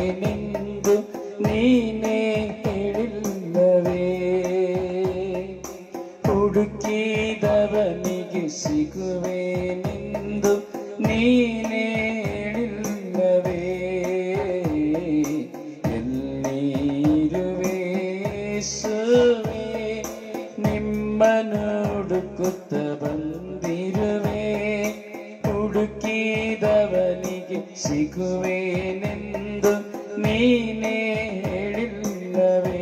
ಸಿಗುವೇನೆಂದು ನೀನೇ ಹೇಳಿಲ್ಲವೇ ಹುಡುಕಿದವನಿಗೆ ಸಿಗುವೇನೆಂದು ನೀನೇ ಹೇಳಿಲ್ಲವೇ ಎಲ್ಲಿರುವೆ ಯೇಸುವೇ ನಿಮ್ಮನ್ನು ಹುಡುಕುತ್ತ ಬಂದಿರುವೆ ಹುಡುಕಿದವನಿಗೆ ಸಿಗುವೇನೆಂದು ನೀನೇ ಹೇಳಿಲ್ಲವೇ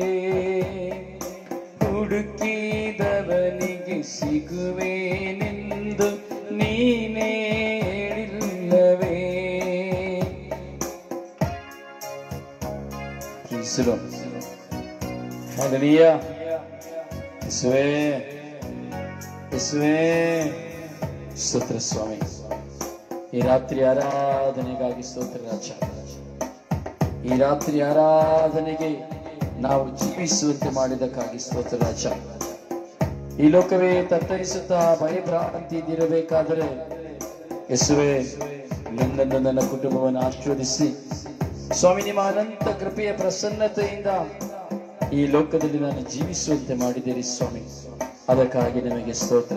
ಹುಡುಕಿದವನಿಗೆ ಸಿಗುವೇನೆಂದು ನೀನೇ ಹೇಳಿಲ್ಲವೇ ಪ್ರೀಸಲು ಹಲಲಿಯ ಯೇಸುವೇ ಯೇಸುವೇ ಸ್ತೋತ್ರ ಸ್ವಾಮಿ ಈ ರಾತ್ರಿ ಆರಾಧನೆಗಾಗಿ ಸ್ತೋತ್ರ ರಾಜ ಈ ರಾತ್ರಿ ಆರಾಧನೆಗೆ ನಾವು ಜೀವಿಸುವಂತೆ ಮಾಡಿದಕ್ಕಾಗಿ ಸ್ತೋತ್ರ ರಾಜ ಈ ಲೋಕವೇ ತತ್ತರಿಸುತ್ತಾ ಭಯಭ್ರಾಂತಿಯಿಂದಿರಬೇಕಾದರೆ ಯೇಸುವೆ ನನ್ನನ್ನು ನನ್ನ ಕುಟುಂಬವನ್ನು ಆಶೀರ್ವದಿಸಿ ಸ್ವಾಮಿ ನಿಮ್ಮ ಅನಂತ ಕೃಪೆಯ ಪ್ರಸನ್ನತೆಯಿಂದ ಈ ಲೋಕದಲ್ಲಿ ನಾನು ಜೀವಿಸುವಂತೆ ಮಾಡಿದ್ದೀರಿ ಸ್ವಾಮಿ ಅದಕ್ಕಾಗಿ ನಿಮಗೆ ಸ್ತೋತ್ರ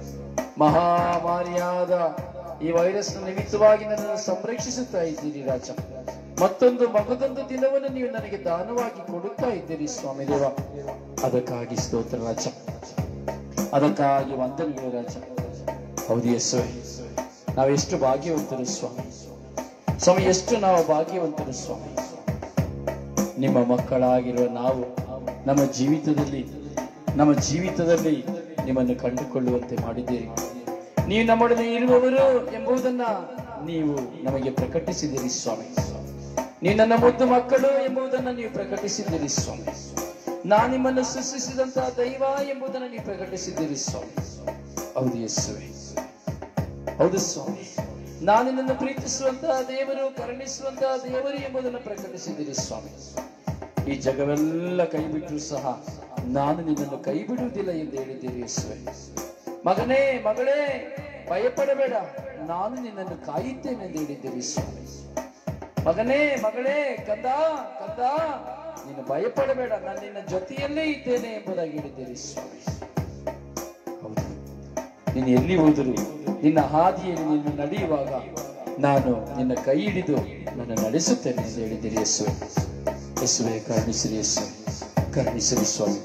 ಮಹಾಮಾರಿಯಾದ ಈ ವೈರಸ್ ನಿಮಿತ್ತವಾಗಿ ನನ್ನನ್ನು ಸಂರಕ್ಷಿಸುತ್ತಾ ಇದ್ದೀರಿ ರಾಜ ಮತ್ತೊಂದು ಮಗದೊಂದು ದಿನವನ್ನು ನೀವು ನನಗೆ ದಾನವಾಗಿ ಕೊಡುತ್ತಾ ಇದ್ದೀರಿ ಸ್ವಾಮಿ ದೇವ ಅದಕ್ಕಾಗಿ ಸ್ತೋತ್ರ ರಾಜ ಅದಕ್ಕಾಗಿ ವಂದನೆಗಳು ರಾಜ ಹೌದು ಯೇಸುವೆ ನಾವೆಷ್ಟು ಭಾಗ್ಯವಂತರು ಸ್ವಾಮಿ ಸ್ವಾಮಿ ಎಷ್ಟು ನಾವು ಭಾಗ್ಯವಂತರು ಸ್ವಾಮಿ ನಿಮ್ಮ ಮಕ್ಕಳಾಗಿರುವ ನಾವು ನಮ್ಮ ಜೀವಿತದಲ್ಲಿ ನಮ್ಮ ಜೀವಿತದಲ್ಲಿ ನಿಮ್ಮನ್ನು ಕಂಡುಕೊಳ್ಳುವಂತೆ ಮಾಡಿದ್ದೀರಿ ನೀವು ನಮ್ಮೊಡನೆ ಇರುವವರು ಎಂಬುದನ್ನ ನೀವು ನಮಗೆ ಪ್ರಕಟಿಸಿದಿರಿ ಸ್ವಾಮಿ ನೀವು ನನ್ನ ಮುದ್ದು ಮಕ್ಕಳು ಎಂಬುದನ್ನ ನೀವು ಪ್ರಕಟಿಸಿದ್ದೀರಿ ಸ್ವಾಮಿ ನಾನು ನಿಮ್ಮನ್ನು ಸೃಷ್ಟಿಸಿದಂತಹ ದೈವ ಎಂಬುದನ್ನು ನೀವು ಪ್ರಕಟಿಸಿದ್ದೀರಿ ಸ್ವಾಮಿ ಹೌದು ಯೇಸುವೆ ಹೌದು ಸ್ವಾಮಿ ನಾನು ನಿನ್ನನ್ನು ಪ್ರೀತಿಸುವಂತಹ ದೇವರು ಕರುಣಿಸುವಂತಹ ದೇವರು ಎಂಬುದನ್ನು ಪ್ರಕಟಿಸಿದ್ದೀರಿ ಸ್ವಾಮಿ ಈ ಜಗವೆಲ್ಲ ಕೈ ಬಿಟ್ಟರು ಸಹ ನಾನು ನಿನ್ನನ್ನು ಕೈ ಬಿಡುವುದಿಲ್ಲ ಎಂದು ಹೇಳಿದ್ದೀರಿ ಯೇಸುವೆ ಮಗನೇ ಮಗಳೇ ಭಯಪಡಬೇಡ ನಾನು ನಿನ್ನನ್ನು ಕಾಯುತ್ತೇನೆ ಎಂದು ಹೇಳಿದ್ದೀರಿ ಸ್ವಾಮಿ ಮಗನೇ ಮಗಳೇ ಕಂದ ಕಂದ ನೀನು ಭಯಪಡಬೇಡ ನಾನು ನಿನ್ನ ಜೊತೆಯಲ್ಲೇ ಇದ್ದೇನೆ ಎಂಬುದಾಗಿ ಹೇಳಿದ್ದೀರಿ ಸ್ವಾಮಿ ಹೌದು ನೀನು ಎಲ್ಲಿ ಹೋದರು ನಿನ್ನ ಹಾದಿಯಲ್ಲಿ ನೀನು ನಡೆಯುವಾಗ ನಾನು ನಿನ್ನ ಕೈ ಹಿಡಿದು ನನ್ನ ನಡೆಸುತ್ತೇನೆ ಎಂದು ಹೇಳಿದ್ದೀರಿ ಯೇಸುವೆ ಯೇಸುವೆ ಕರುಣಿಸಿರಿ ಯೇಸುವೆ ಕರುಣಿಸಿರಿ ಸ್ವಾಮಿ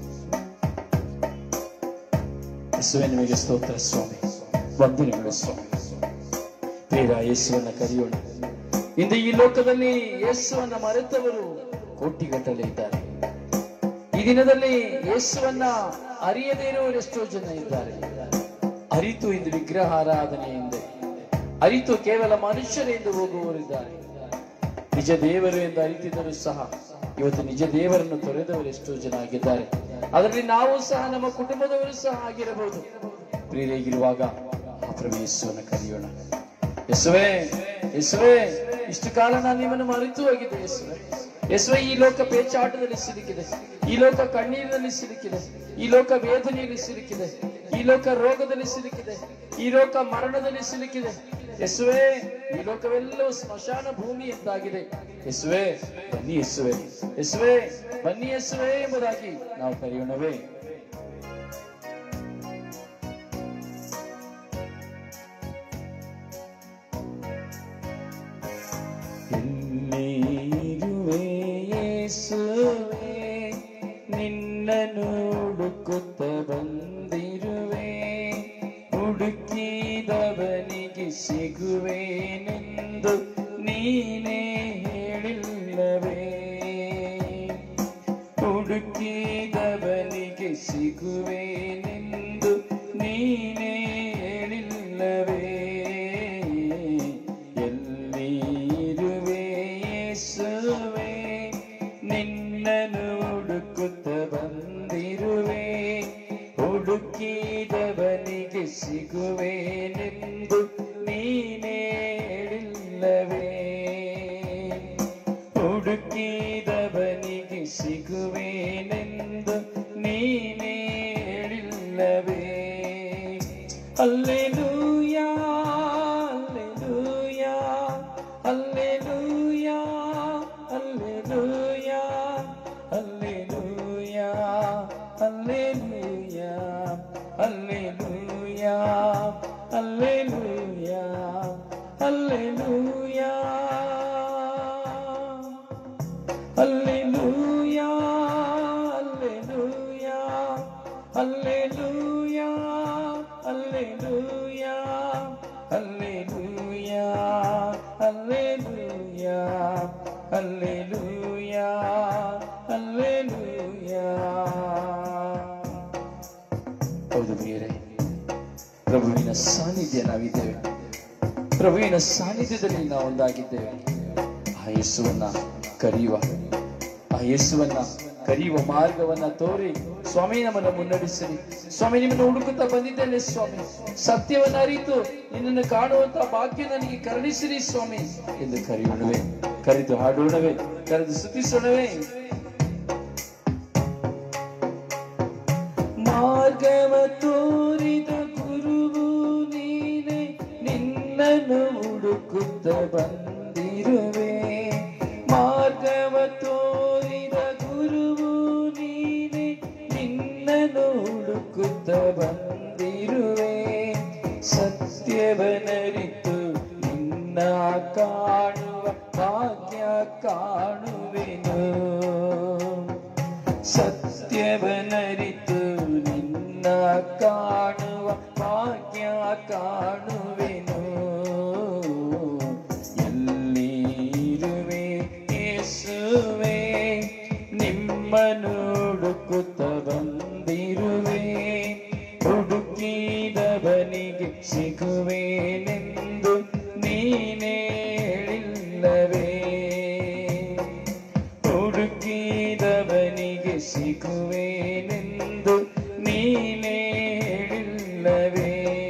ಯೇಸುವೆ ನಿಮಗೆ ಸ್ತೋತ್ರ ಸ್ವಾಮಿ ವಂದನೆಗಳು ಸ್ವಾಮಿ ಪ್ರಿಯ ಯೇಸುವನ್ನ ಕರೆಯೋಣ ಇಂದು ಈ ಲೋಕದಲ್ಲಿ ಯೇಸುವನ್ನ ಮರೆತವರು ಕೋಟಿಗಟ್ಟಲೆ ಇದ್ದಾರೆ ಈ ದಿನದಲ್ಲಿ ಯೇಸುವನ್ನ ಅರಿಯದೇ ಇರುವವರು ಎಷ್ಟೋ ಜನ ಇದ್ದಾರೆ ಅರಿತು ಇಂದು ವಿಗ್ರಹಾರಾಧನೆ ಎಂದೆ ಅರಿತು ಕೇವಲ ಮನುಷ್ಯರೆಂದು ಹೋಗುವವರಿದ್ದಾರೆ ನಿಜ ದೇವರು ಎಂದು ಅರಿತಿದ್ದರೂ ಸಹ ಇವತ್ತು ನಿಜ ದೇವರನ್ನು ತೊರೆದವರು ಎಷ್ಟೋ ಜನ ಆಗಿದ್ದಾರೆ ಅದರಲ್ಲಿ ನಾವು ಸಹ ನಮ್ಮ ಕುಟುಂಬದವರು ಸಹ ಆಗಿರಬಹುದು ಪ್ರಿಯರಾಗಿರುವಾಗ ಆ ಪ್ರಭು ಯೇಸುವನ್ನು ಕರೆಯೋಣ ಯೇಸುವೆ ಯೇಸುವೆ ಇಷ್ಟು ಕಾಲ ನಾನು ನಿಮ್ಮನ್ನು ಮರೆತು ಹೋಗಿದ್ದೆ ಯೇಸುವೆ ಯೇಸುವೆ ಈ ಲೋಕ ಪೇಚಾಟದಲ್ಲಿ ಸಿಲುಕಿದೆ ಈ ಲೋಕ ಕಣ್ಣೀರಿನಲ್ಲಿ ಸಿಲುಕಿದೆ ಈ ಲೋಕ ವೇದನೆಯಲ್ಲಿ ಸಿಲುಕಿದೆ ಈ ಲೋಕ ರೋಗದಲ್ಲಿ ಸಿಲುಕಿದೆ ಈ ಲೋಕ ಮರಣದಲ್ಲಿ ಸಿಲುಕಿದೆ ಯೇಸುವೆ ಈ ಲೋಕವೆಲ್ಲವೂ ಸ್ಮಶಾನ ಭೂಮಿ ಎಂದಾಗಿದೆ ಯೇಸುವೆ ಬನ್ನಿ ಯೇಸುವೆ ಯೇಸುವೆ ಬನ್ನಿ ಯೇಸುವೆ ಎಂಬುದಾಗಿ ನಾವು ಕರೆಯೋಣವೇ ಎಲ್ಲಿರುವೆ ಯೇಸುವೆ ನಿನ್ನನ್ನು ಹುಡುಕುತ್ತ ಬಂದಿರುವೆ ಹುಡುಕಿದವನಿಗೆ ಸಿಗುವೇನೆಂದು ನೀನೇ ಹೇಳಿಲ್ಲವೇ ಹುಡುಕಿದವನಿಗೆ ಸಿಗುವೇನೆಂದು ನೀನೇ ಹೇಳಿಲ್ಲವೇ ಎಲ್ಲಿರುವೆ ಯೇಸುವೆ ನಿನ್ನನ್ನು ಹುಡುಕುತ್ತ ಬಂದಿರುವೆ ಹುಡುಕಿದವನಿಗೆ ಸಿಗುವೇನೆಂದು ನೀನೇ ಹೇಳಿಲ್ಲವೇ ಹುಡುಕಿದವನಿಗೆ ಸಿಗುವೇನೆಂದು ನೀನೇ ಹೇಳಿಲ್ಲವೇ ಅಲ್ಲೆಲೂಯಾ ಅಲ್ಲೆಲೂಯಾ ಅಲ್ಲೆಲೂಯಾ Alleluia, Alleluia, Alleluia, Alleluia, Alleluia, Alleluia, Alleluia, Alleluia. ಹೌದು ಪ್ರಿಯರೇ ಪ್ರಭುವಿನ ಸಾನ್ನಿಧ್ಯ ನಾವಿದ್ದೇವೆ ಪ್ರಭುವಿನ ಸಾನ್ನಿಧ್ಯದಲ್ಲಿ ನಾವು ಒಂದಾಗಿದ್ದೇವೆ ಆ ಯೇಸುವನ್ನ ಕರೆಯುವ ಆ ಯೇಸುವನ್ನ ಕರೆಯುವ ಮಾರ್ಗವನ್ನ ತೋರಿ ಸ್ವಾಮಿ ನಮ್ಮನ್ನು ಮುನ್ನಡೆಸಲಿ ಸ್ವಾಮಿ ನಿಮ್ಮನ್ನು ಹುಡುಕುತ್ತಾ ಬಂದಿದ್ದೇನೆ ಸ್ವಾಮಿ ಸತ್ಯವನ್ನ ಅರಿತು ನಿನ್ನನ್ನು ಕಾಣುವಂತ ಭಾಗ್ಯ ನನಗೆ ಕರುಣಿಸಿರಿ ಸ್ವಾಮಿ ಎಂದು ಕರೆಯೋಣವೇ ಕರೆದು ಹಾಡೋಣವೇ ಕರೆದು ಸ್ತುತಿಸೋಣವೇ ಮಾರ್ಗವ ತೋರಿದ ಗುರುವು ನೀನೆ ನಿನ್ನನ್ನು ಹುಡುಕುತ್ತ ಬಂದಿರುವೆ ಮಾರ್ಗವ ತೋರಿದ ಗುರುವು ನೀನೆ ನಿನ್ನನ್ನು ಹುಡುಕುತ್ತ ಬಂದಿರುವೆ ಸತ್ಯವನರಿತು ನಿನ್ನ ಕಾಣುವ ಭಾಗ್ಯ ಕಾಣುವೆನು ಸತ್ಯವನರಿತು ನಿನ್ನ ಕಾಣುವ ಭಾಗ್ಯ ಕಾಣುವೆನು ಎಲ್ಲಿರುವೆ ಯೇಸುವೆ ನಿಮ್ಮನ್ನು ಹುಡುಕುತ್ತ ಬಂದಿರುವೆ ಹುಡುಕಿದವನಿಗೆ ಸಿಗುವೇನೆಂದು ನೀನೇ ಹೇಳಿಲ್ಲವೇ ಹುಡುಕಿದವನಿಗೆ ಸಿಗುವೇನೆಂದು ನೀನೇ ಹೇಳಿಲ್ಲವೇ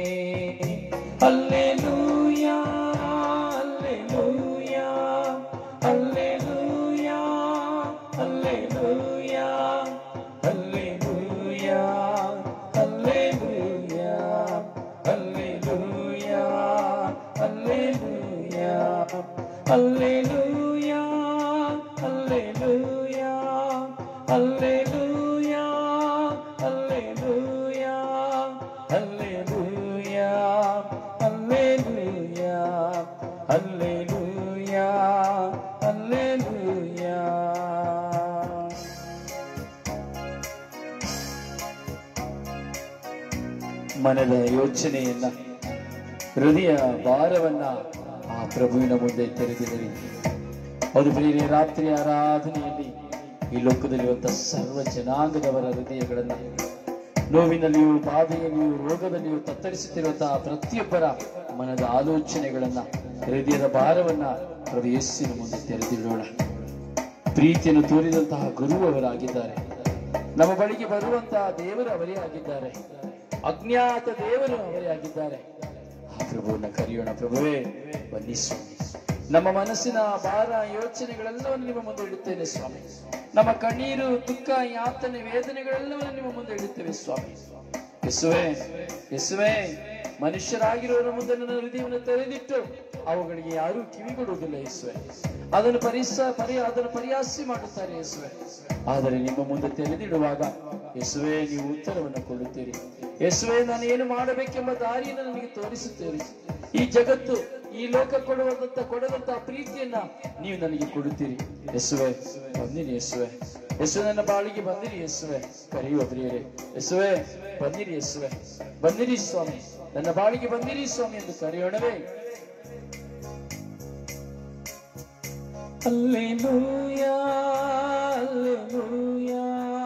ಅಲ್ಲೆಲೂಯಾ ಅಲ್ಲೆಲೂಯಾ ಅಲ್ಲೆಲೂಯಾ ಅಲ್ಲೆಲೂಯಾ ಅಲ್ಲೆಲೂಯಾ ಅಲ್ಲೆಲೂಯಾ ಅಲ್ಲೆಲೂಯಾ ಅಲ್ಲೆಲೂಯಾ ಅಲ್ಲೆಲೂಯಾ ಅಲ್ಲೆಲೂಯಾ ಅಲ್ಲೆಲೂಯಾ ಅಲ್ಲೆಲೂಯಾ ಅಲ್ಲೆಲೂಯಾ ಅಲ್ಲೆಲೂಯಾ ಅಲ್ಲೆಲೂಯಾ ಅಲ್ಲೆಲೂಯಾ ಮನದ ಯೋಚನೆಯನ್ನ ಹೃದಯ ಭಾರವನ್ನ ಆ ಪ್ರಭುವಿನ ಮುಂದೆ ತೆರೆದಿರಲಿ ಅದು ಬೇರೆ ರಾತ್ರಿ ಆರಾಧನೆಯಲ್ಲಿ ಈ ಲೋಕದಲ್ಲಿರುವಂತಹ ಸರ್ವ ಜನಾಂಗದವರ ಹೃದಯಗಳನ್ನ ನೋವಿನಲ್ಲಿಯೂ ಬಾಧೆಯಲ್ಲಿಯೂ ರೋಗದಲ್ಲಿಯೂ ತತ್ತರಿಸುತ್ತಿರುವಂತಹ ಪ್ರತಿಯೊಬ್ಬರ ಮನದ ಆಲೋಚನೆಗಳನ್ನ ಹೃದಯದ ಭಾರವನ್ನ ಪ್ರಭು ಯೇಸುವಿನ ಮುಂದೆ ತೆರೆದಿಡೋಣ ಪ್ರೀತಿಯನ್ನು ತೋರಿದಂತಹ ಗುರು ಅವರಾಗಿದ್ದಾರೆ ನಮ್ಮ ಬಳಿಗೆ ಬರುವಂತಹ ದೇವರು ಅವರೇ ಆಗಿದ್ದಾರೆ ಅಜ್ಞಾತ ದೇವರು ಅವರೇ ಆಗಿದ್ದಾರೆ ಆ ಪ್ರಭುವನ್ನ ಕರೆಯೋಣ ಪ್ರಭುವೇ ಬನ್ನಿ ಸ್ವಾಮಿ ನಮ್ಮ ಮನಸ್ಸಿನ ಭಾರ ಯೋಚನೆಗಳೆಲ್ಲವನ್ನು ನಿಮ್ಮ ಮುಂದೆ ಇಡುತ್ತೇನೆ ಸ್ವಾಮಿ ನಮ್ಮ ಕಣ್ಣೀರು ದುಃಖ ಯಾತನೆ ವೇದನೆಗಳೆಲ್ಲವನ್ನು ನಿಮ್ಮ ಮುಂದೆ ಇಡುತ್ತೇವೆ ಸ್ವಾಮಿ ಯೇಸುವೆ ಯೇಸುವೆ ಮನುಷ್ಯರಾಗಿರೋರ ಮುಂದೆ ನನ್ನ ಹೃದಯವನ್ನು ತೆರೆದಿಟ್ಟು ಅವುಗಳಿಗೆ ಯಾರೂ ಕಿವಿಗೊಡುವುದಿಲ್ಲ ಯೇಸುವೆ ಅದನ್ನು ಪರಿಸ ಪರಿ ಅದನ್ನು ಪರಿಹಾಸ್ಯ ಮಾಡುತ್ತಾರೆ ಯೇಸುವೆ ಆದರೆ ನಿಮ್ಮ ಮುಂದೆ ತೆರೆದಿಡುವಾಗ ಯೇಸುವೆ ನೀವು ಉತ್ತರವನ್ನು ಕೊಡುತ್ತೀರಿ ಯೇಸುವೆ ನಾನು ಏನು ಮಾಡಬೇಕೆಂಬ ದಾರಿಯನ್ನು ನನಗೆ ತೋರಿಸುತ್ತೀರಿ ಈ ಜಗತ್ತು ಈ ಲೋಕ ಕೊಡುವಂತ ಕೊಡದಂತ ಪ್ರೀತಿಯನ್ನ ನೀವು ನನಗೆ ಕೊಡುತ್ತೀರಿ ಯೇಸುವೆ ಬಂದಿರಿ ಯೇಸುವೆ ಯೇಸುವೆ ನನ್ನ ಬಾಳಿಗೆ ಬಂದಿರಿ ಯೇಸುವೆ ಕರೆಯುವ ಪ್ರಿಯರೇ ಯೇಸುವೆ ಬಂದಿರಿ ಯೇಸುವೆ ಬಂದಿರಿ ಸ್ವಾಮಿ ನನ್ನ ಬಾಳಿಗೆ ಬಂದಿರಿ ಸ್ವಾಮಿ ಎಂದು ಕರೆಯೋಣವೇ ಅಲ್ಲೆಲೂಯಾ ಅಲ್ಲೆಲೂಯಾ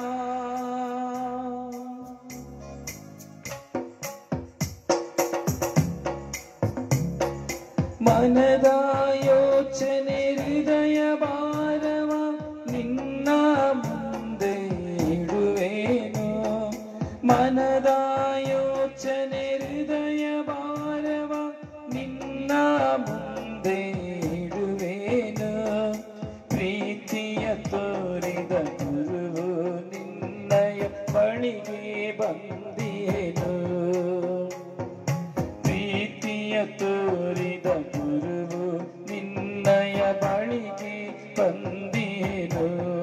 ಮನದ ಯೋಚನೆ ಹೃದಯ ಭಾರವ ನಿನ್ನ ಮುಂದೆ ಇಡುವೇನು ಮನದ ಯೋಚನೆ ಹೃದಯ ಭಾರವ ನಿನ್ನ ಮುಂದೆ ಇಡುವೇನು ಪ್ರೀತಿಯ ತೋರಿದ ಗುರುವು ನಿನ್ನಯ ಬಳಿಗೆ ಬಂದಿಯೇನು ಪ್ರೀತಿಯ ತೋರಿದ ಗುರುವು ನಿನ್ನಯ ಬಳಿಗೆ ಬಂದೀನು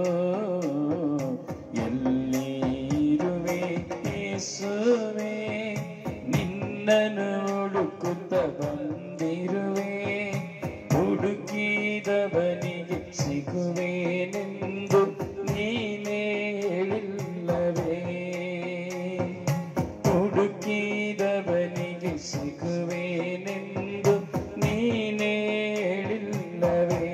ಎಲ್ಲಿರುವೆ ಯೇಸುವೆ ನಿನ್ನನ್ನು ಹುಡುಕುತ್ತ ಬಂದಿರುವೆ ಹುಡುಕಿದವನಿಗೆ ಸಿಗುವೆ ಸಿಗುವೇನೆಂದು ನೀನೇ ಹೇಳಿಲ್ಲವೇ ಹುಡುಕಿದವನಿಗೆ ಸಿಗುವೇನೆಂದು ನೀನೇ ಹೇಳಿಲ್ಲವೇ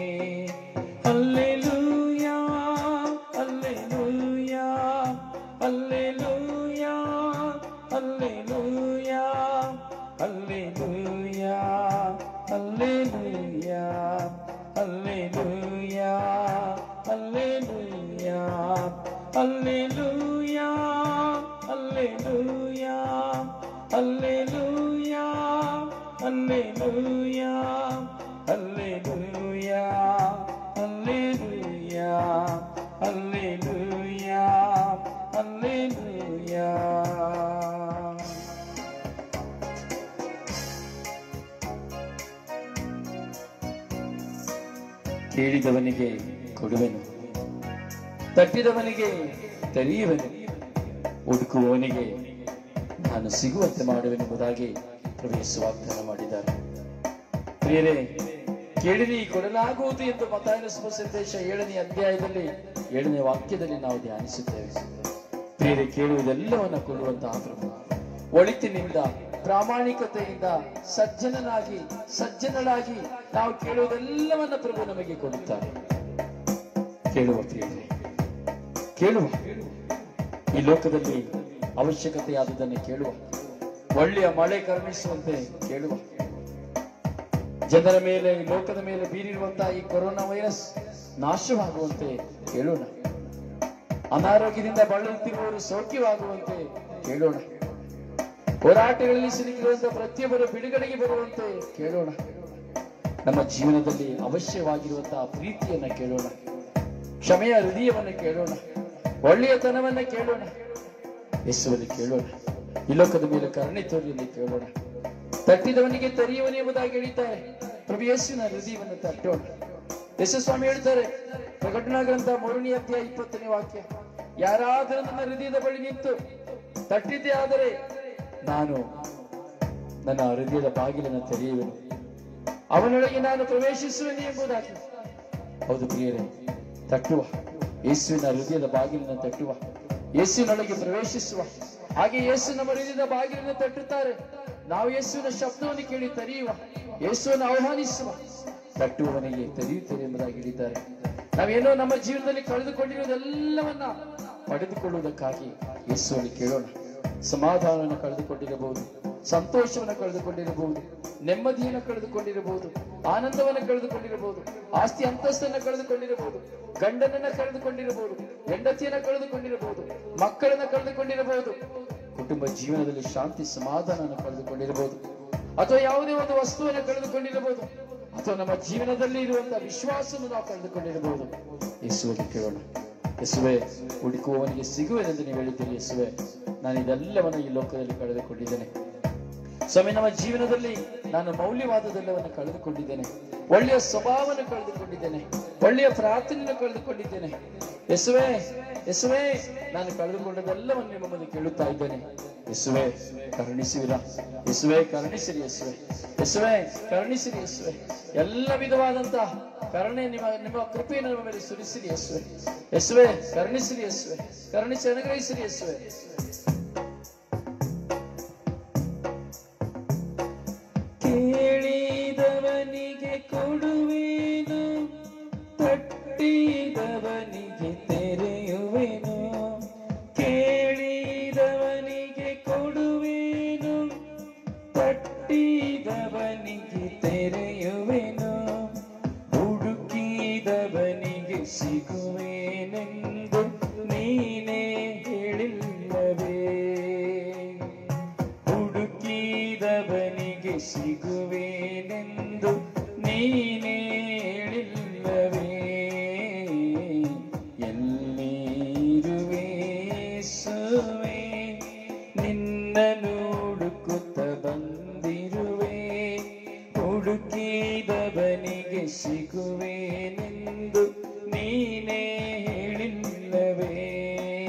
ಅಲ್ಲೆಲೂಯಾ ಅಲ್ಲೆಲೂಯಾ ಅಲ್ಲೆಲೂಯಾ ಅಲ್ಲೆಲೂಯಾ ಅಲ್ಲೆಲೂಯಾ ಅಲ್ಲೆಲೂಯಾ ಅಲ್ಲೆಲೂಯಾ ಅಲ್ಲೆಲೂಯಾ ಅಲ್ಲೆಲೂಯಾ ಅಲ್ಲೆಲೂಯಾ ಅಲ್ಲೆಲೂಯಾ ಅಲ್ಲೆಲೂಯಾ ಅಲ್ಲೆಲೂಯಾ ಅಲ್ಲೆಲೂಯಾ ಅಲ್ಲೆಲೂಯಾ ಅಲ್ಲೆಲೂಯಾ ಕೇಳಿದವನಿಗೆ ಕೊಡುವೆನು ತಟ್ಟಿದವನಿಗೆ ತೆರೆಯುವೆನು ಹುಡುಕುವವನಿಗೆ ನಾನು ಸಿಗುವಂತೆ ಮಾಡುವೆನೆಂಬುದಾಗಿ ಪ್ರವೇಶ ವಾಗ್ದಾನ ಮಾಡಿದ್ದಾರೆ ಪ್ರಿಯರೇ ಕೇಳಿರಿ ಕೊಡಲಾಗುವುದು ಎಂದು ಮತಾಯನ ಸಂದೇಶ ಏಳನೇ ಅಧ್ಯಾಯದಲ್ಲಿ ಏಳನೇ ವಾಕ್ಯದಲ್ಲಿ ನಾವು ಧ್ಯಾನಿಸುತ್ತೇವೆ ಪ್ರಿಯರೇ ಕೇಳುವುದೆಲ್ಲವನ್ನ ಕೊಡುವಂತಹ ಪ್ರಭು ಒಳಿತಿನಿಂದ ಪ್ರಾಮಾಣಿಕತೆಯಿಂದ ಸಜ್ಜನನಾಗಿ ಸಜ್ಜನಳಾಗಿ ನಾವು ಕೇಳುವುದೆಲ್ಲವನ್ನ ಪ್ರಭು ನಮಗೆ ಕೊಡುತ್ತಾರೆ ಕೇಳುವ ಪ್ರಿಯರೇ ಕೇಳುವ ಈ ಲೋಕದಲ್ಲಿ ಅವಶ್ಯಕತೆಯಾದುದನ್ನು ಕೇಳುವ ಒಳ್ಳೆಯ ಮಳೆ ಕರುಣಿಸುವಂತೆ ಕೇಳುವ ಜನರ ಮೇಲೆ ಈ ಲೋಕದ ಮೇಲೆ ಬೀರಿರುವಂತಹ ಈ ಕೊರೋನಾ ವೈರಸ್ ನಾಶವಾಗುವಂತೆ ಕೇಳೋಣ ಅನಾರೋಗ್ಯದಿಂದ ಬಳಲುತ್ತಿರುವವರು ಸೌಖ್ಯವಾಗುವಂತೆ ಕೇಳೋಣ ಹೋರಾಟಗಳಲ್ಲಿ ಸಿಲುಕಿರುವಂತಹ ಪ್ರತಿಯೊಬ್ಬರು ಬಿಡುಗಡೆಗೆ ಬರುವಂತೆ ಕೇಳೋಣ ನಮ್ಮ ಜೀವನದಲ್ಲಿ ಅವಶ್ಯವಾಗಿರುವಂತಹ ಪ್ರೀತಿಯನ್ನ ಕೇಳೋಣ ಕ್ಷಮೆಯ ಹೃದಯವನ್ನ ಕೇಳೋಣ ಒಳ್ಳೆಯತನವನ್ನ ಕೇಳೋಣ ಯೇಸುವಲ್ಲಿ ಕೇಳೋಣ ಈ ಲೋಕದ ಮೇಲೆ ಕರುಣೆ ತೋರಿಯಲ್ಲಿ ಕೇಳೋಣ ತಟ್ಟಿದವನಿಗೆ ತೆರೆಯುವನು ಎಂಬುದಾಗಿ ಹೇಳಿದ್ದಾರೆ ಪ್ರಭು ಯೇಸುವಿನ ಹೃದಯವನ್ನು ತಟ್ಟೋಣ ಯೇಸು ಸ್ವಾಮಿ ಹೇಳ್ತಾರೆ ಪ್ರಕಟಣಾ ಗ್ರಂಥ ಮೂರನೇ ಅಧ್ಯಾಯ ಇಪ್ಪತ್ತನೇ ವಾಕ್ಯ ಯಾರಾದರೂ ನನ್ನ ಹೃದಯದ ಬಳಿ ನಿಂತು ತಟ್ಟಿದ್ದೇ ಆದರೆ ನಾನು ನನ್ನ ಹೃದಯದ ಬಾಗಿಲನ್ನು ತೆರೆಯುವೆನು ಅವನೊಳಗೆ ನಾನು ಪ್ರವೇಶಿಸುವೆನು ಎಂಬುದಾಗಿ ಹೌದು ಪ್ರಿಯರೇ ತಟ್ಟುವ ಯೇಸುವಿನ ಹೃದಯದ ಬಾಗಿಲನ್ನು ತಟ್ಟುವ ಯೇಸುವಿನೊಳಗೆ ಪ್ರವೇಶಿಸುವ ಹಾಗೆ ಯೇಸು ನಮ್ಮ ಹೃದಯದ ಬಾಗಿಲನ್ನು ತಟ್ಟುತ್ತಾರೆ ನಾವು ಯೇಸುವಿನ ಶಬ್ದವನ್ನು ಕೇಳಿ ತೆರೆಯುವ ಯೇಸುವನ್ನು ಆಹ್ವಾನಿಸುವ ತಟ್ಟುವವನಿಗೆ ತೆರೆಯುತ್ತೇವೆ ಎಂಬುದಾಗಿ ಹೇಳಿದ್ದಾರೆ ನಾವೇನೋ ನಮ್ಮ ಜೀವನದಲ್ಲಿ ಕಳೆದುಕೊಂಡಿರುವುದೆಲ್ಲವನ್ನ ಪಡೆದುಕೊಳ್ಳುವುದಕ್ಕಾಗಿ ಯೇಸುವನ್ನು ಕೇಳೋಣ ಸಮಾಧಾನವನ್ನು ಕಳೆದುಕೊಂಡಿರಬಹುದು ಸಂತೋಷವನ್ನು ಕಳೆದುಕೊಂಡಿರಬಹುದು ನೆಮ್ಮದಿಯನ್ನು ಕಳೆದುಕೊಂಡಿರಬಹುದು ಆನಂದವನ್ನು ಕಳೆದುಕೊಂಡಿರಬಹುದು ಆಸ್ತಿ ಅಂತಸ್ತನ್ನು ಕಳೆದುಕೊಂಡಿರಬಹುದು ಗಂಡನನ್ನ ಕಳೆದುಕೊಂಡಿರಬಹುದು ಹೆಂಡತಿಯನ್ನ ಕಳೆದುಕೊಂಡಿರಬಹುದು ಮಕ್ಕಳನ್ನ ಕಳೆದುಕೊಂಡಿರಬಹುದು ಕುಟುಂಬ ಜೀವನದಲ್ಲಿ ಶಾಂತಿ ಸಮಾಧಾನವನ್ನು ಕಳೆದುಕೊಂಡಿರಬಹುದು ಅಥವಾ ಯಾವುದೇ ಒಂದು ವಸ್ತುವನ್ನು ಕಳೆದುಕೊಂಡಿರಬಹುದು ಅಥವಾ ನಮ್ಮ ಜೀವನದಲ್ಲಿ ಇರುವಂತಹ ವಿಶ್ವಾಸವನ್ನು ನಾವು ಕಳೆದುಕೊಂಡಿರಬಹುದು ಯೇಸುವಿಗೆ ಕೇಳೋಣ ಯೇಸುವೆ ಹುಡುಕುವವನಿಗೆ ಸಿಗುವೆನೆಂದು ನೀವು ಹೇಳಿದ್ದೀರಿ ಯೇಸುವೆ ನಾನು ಇದೆಲ್ಲವನ್ನು ಈ ಲೋಕದಲ್ಲಿ ಕಳೆದುಕೊಂಡಿದ್ದೇನೆ ಸ್ವಾಮಿ ನಮ್ಮ ಜೀವನದಲ್ಲಿ ನಾನು ಮೌಲ್ಯವಾದದೆಲ್ಲವನ್ನು ಕಳೆದುಕೊಂಡಿದ್ದೇನೆ ಒಳ್ಳೆಯ ಸ್ವಭಾವವನ್ನು ಕಳೆದುಕೊಂಡಿದ್ದೇನೆ ಒಳ್ಳೆಯ ಪ್ರಾರ್ಥನೆಯನ್ನು ಕಳೆದುಕೊಂಡಿದ್ದೇನೆ ಯೇಸುವೆ ಯೇಸುವೆ ನಾನು ಕಳೆದುಕೊಂಡದೆಲ್ಲವನ್ನು ನಿಮ್ಮ ಮುಂದೆ ಕೇಳುತ್ತಾ ಇದ್ದೇನೆ ಯೇಸುವೆ ಕರುಣಿಸುವಿರ ಯೇಸುವೆ ಕರುಣಿಸಿರಿ ಯೇಸುವೆ ಯೇಸುವೆ ಕರುಣಿಸಿರಿ ಯೇಸುವೆ ಎಲ್ಲ ವಿಧವಾದಂತಹ ಕರುಣೆ ನಿಮ್ಮ ನಿಮ್ಮ ಕೃಪೆಯನ್ನು ನಮ್ಮ ಮೇಲೆ ಸುರಿಸಿರಿ ಯೇಸುವೆ ಯೇಸುವೆ ಕರುಣಿಸಿರಿ ಯೇಸುವೆ ಕರುಣಿಸಿ ಅನುಗ್ರಹಿಸಿರಿ ಯೇಸುವೆ ಕೇಳಿದವನಿಗೆ ಕೊಡುವೇನು ತಟ್ಟಿದವನಿಗೆ ತೆರೆಯುವೆನು ಕೇಳಿದವನಿಗೆ ಕೊಡುವೇನು ತಟ್ಟಿದವನಿಗೆ ತೆರೆಯುವೆನು ಹುಡುಕಿದವನಿಗೆ ಸಿಗುವೇನೆಂದು ನೀನೇ ಹೇಳಿಲ್ಲವೇ ಹುಡುಕಿದವನಿಗೆ ಸಿಗುವೇನೆಂದು ನೀನೇ ಹೇಳಿಲ್ಲವೇ ಎಲ್ಲಿರುವೆ ಯೇಸುವೇ ನಿನ್ನನ್ನು ಹುಡುಕುತ್ತ ಬಂದಿರುವೆ ಹುಡುಕಿದವನಿಗೆ ಸಿಗುವೇನೆಂದು ನೀನೇ ಹೇಳಿಲ್ಲವೇ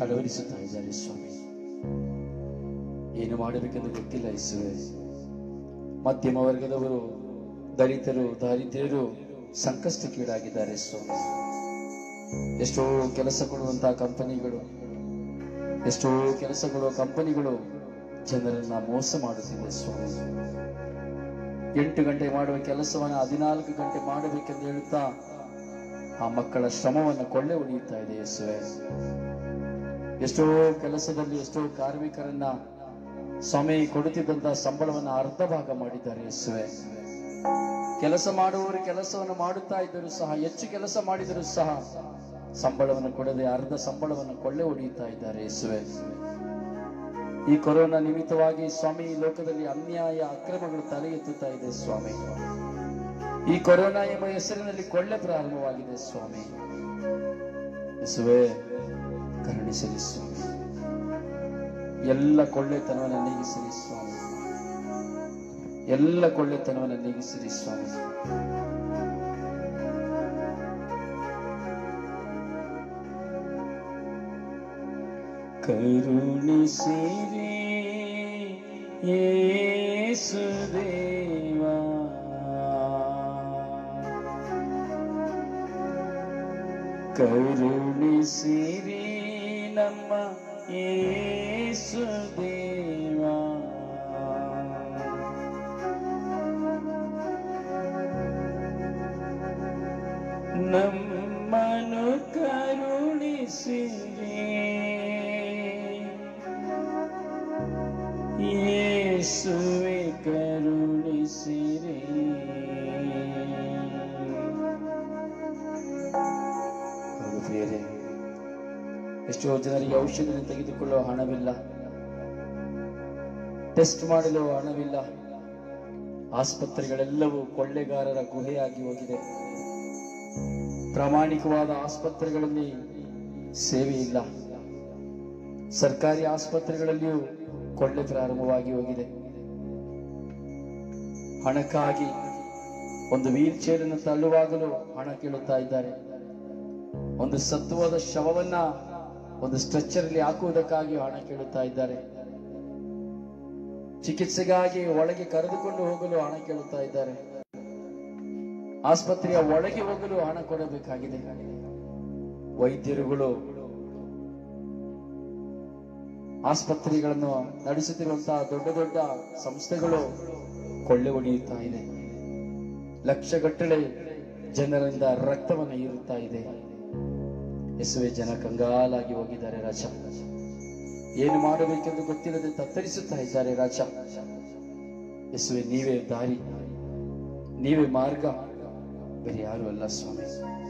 ತಡವರಿಸುತ್ತಾ ಇದ್ದಾರೆ ಸ್ವಾಮಿ ಏನು ಮಾಡಬೇಕೆಂದು ಗೊತ್ತಿಲ್ಲ ಇಸುವೆ ಮಧ್ಯಮ ವರ್ಗದವರು ದಲಿತರು ದಾರಿದ್ರ್ಯರು ಸಂಕಷ್ಟಕ್ಕೀಡಾಗಿದ್ದಾರೆ ಸ್ವಾಮಿ ಎಷ್ಟೋ ಕೆಲಸ ಕೊಡುವಂತಹ ಕಂಪನಿಗಳು ಎಷ್ಟೋ ಕೆಲಸ ಕೊಡುವ ಕಂಪನಿಗಳು ಜನರನ್ನ ಮೋಸ ಮಾಡುತ್ತಿದೆ ಸ್ವಾಮಿ ಎಂಟು ಗಂಟೆ ಮಾಡುವ ಕೆಲಸವನ್ನ ಹದಿನಾಲ್ಕು ಗಂಟೆ ಮಾಡಬೇಕೆಂದು ಹೇಳುತ್ತಾ ಆ ಮಕ್ಕಳ ಶ್ರಮವನ್ನು ಕೊಳ್ಳೆ ಹೊಡೆಯುತ್ತಾ ಇದೆ ಯೇಸುವೆ ಎಷ್ಟೋ ಕೆಲಸದಲ್ಲಿ ಎಷ್ಟೋ ಕಾರ್ಮಿಕರನ್ನ ಸ್ವಾಮಿ ಕೊಡುತ್ತಿದ್ದಂತಹ ಸಂಬಳವನ್ನು ಅರ್ಧ ಭಾಗ ಮಾಡಿದ್ದಾರೆ ಯೇಸುವೆ ಕೆಲಸ ಮಾಡುವವರು ಕೆಲಸವನ್ನು ಮಾಡುತ್ತಾ ಇದ್ದರೂ ಸಹ ಹೆಚ್ಚು ಕೆಲಸ ಮಾಡಿದರೂ ಸಹ ಸಂಬಳವನ್ನು ಕೊಡದೆ ಅರ್ಧ ಸಂಬಳವನ್ನು ಕೊಳ್ಳೆ ಹೊಡೆಯುತ್ತಾ ಇದ್ದಾರೆ ಯೇಸುವೆ ಈ ಕೊರೋನಾ ನಿಮಿತ್ತವಾಗಿ ಸ್ವಾಮಿ ಈ ಲೋಕದಲ್ಲಿ ಅನ್ಯಾಯ ಅಕ್ರಮಗಳು ತಲೆ ಎತ್ತುತ್ತಾ ಇದೆ ಸ್ವಾಮಿ ಈ ಕೊರೋನಾ ಎಂಬ ಹೆಸರಿನಲ್ಲಿ ಕೊಳ್ಳೆ ಪ್ರಾರಂಭವಾಗಿದೆ ಸ್ವಾಮಿ ಯೇಸುವೆ ಕರುಣಿಸಲಿ ಸ್ವಾಮಿ ಎಲ್ಲ ಕೊಳ್ಳೆತನವನ್ನು ನೀಗಿಸಿರಿ ಸ್ವಾಮಿ ಎಲ್ಲ ಕೊಳ್ಳೆತನವನ್ನು ನೀಗಿಸಿರಿ ಸ್ವಾಮಿ ಕರುಣಿಸಿರಿ ಯೇಸುದೇವಾ ಕರುಣಿಸಿರಿ ನಮ್ಮ ಯೇಸುದೇವಾ ನಮ್ಮನು ಕರುಣಿಸಿರಿ ಯೇಸುವೆ ಕರುಣಿಸಿರಿ ಹೌದು ಪ್ರಿಯರೇ ಎಷ್ಟೋ ಜನರಿಗೆ ಔಷಧಿ ತೆಗೆದುಕೊಳ್ಳುವ ಹಣವಿಲ್ಲ ಟೆಸ್ಟ್ ಮಾಡಲು ಹಣವಿಲ್ಲ ಆಸ್ಪತ್ರೆಗಳೆಲ್ಲವೂ ಕೊಳ್ಳೆಗಾರರ ಗುಹೆಯಾಗಿ ಹೋಗಿದೆ ಪ್ರಾಮಾಣಿಕವಾದ ಆಸ್ಪತ್ರೆಗಳಲ್ಲಿ ಸೇವೆ ಇಲ್ಲ ಸರ್ಕಾರಿ ಆಸ್ಪತ್ರೆಗಳಲ್ಲಿಯೂ ಕೊಳ್ಳೆ ಪ್ರಾರಂಭವಾಗಿ ಹೋಗಿದೆ ಹಣಕ್ಕಾಗಿ ಒಂದು ವೀಲ್ ಚೇರ್ ಅನ್ನು ತಳ್ಳುವಾಗಲೂ ಹಣ ಕೇಳುತ್ತಾ ಇದ್ದಾರೆ ಒಂದು ಸತ್ವದ ಶವವನ್ನ ಒಂದು ಸ್ಟ್ರೆಚರ್ ಅಲ್ಲಿ ಹಾಕುವುದಕ್ಕಾಗಿ ಹಣ ಕೇಳುತ್ತಾ ಇದ್ದಾರೆ ಚಿಕಿತ್ಸೆಗಾಗಿ ಒಳಗೆ ಕರೆದುಕೊಂಡು ಹೋಗಲು ಹಣ ಕೇಳುತ್ತಾ ಇದ್ದಾರೆ ಆಸ್ಪತ್ರೆಯ ಒಳಗೆ ಹೋಗಲು ಹಣ ಕೊಡಬೇಕಾಗಿದೆ ವೈದ್ಯರುಗಳು ಆಸ್ಪತ್ರೆಗಳನ್ನು ನಡೆಸುತ್ತಿರುವಂತಹ ದೊಡ್ಡ ದೊಡ್ಡ ಸಂಸ್ಥೆಗಳು ಕೊಳ್ಳೆ ಹೊಡೆಯುತ್ತಾ ಇದೆ ಲಕ್ಷಗಟ್ಟಲೆ ಜನರಿಂದ ರಕ್ತವನ್ನು ಹೀರುತ್ತಾ ಇದೆ ಎಸುವೆ ಜನ ಕಂಗಾಲಾಗಿ ಹೋಗಿದ್ದಾರೆ ರಾಜ ಏನು ಮಾಡಬೇಕೆಂದು ಗೊತ್ತಿಲ್ಲದೆ ತತ್ತರಿಸುತ್ತಾ ಇದ್ದಾರೆ ರಾಜ ಎಸುವೆ ನೀವೇ ದಾರಿ ನೀವೇ ಮಾರ್ಗ ಬೇರೆ ಯಾರು ಅಲ್ಲ ಸ್ವಾಮಿ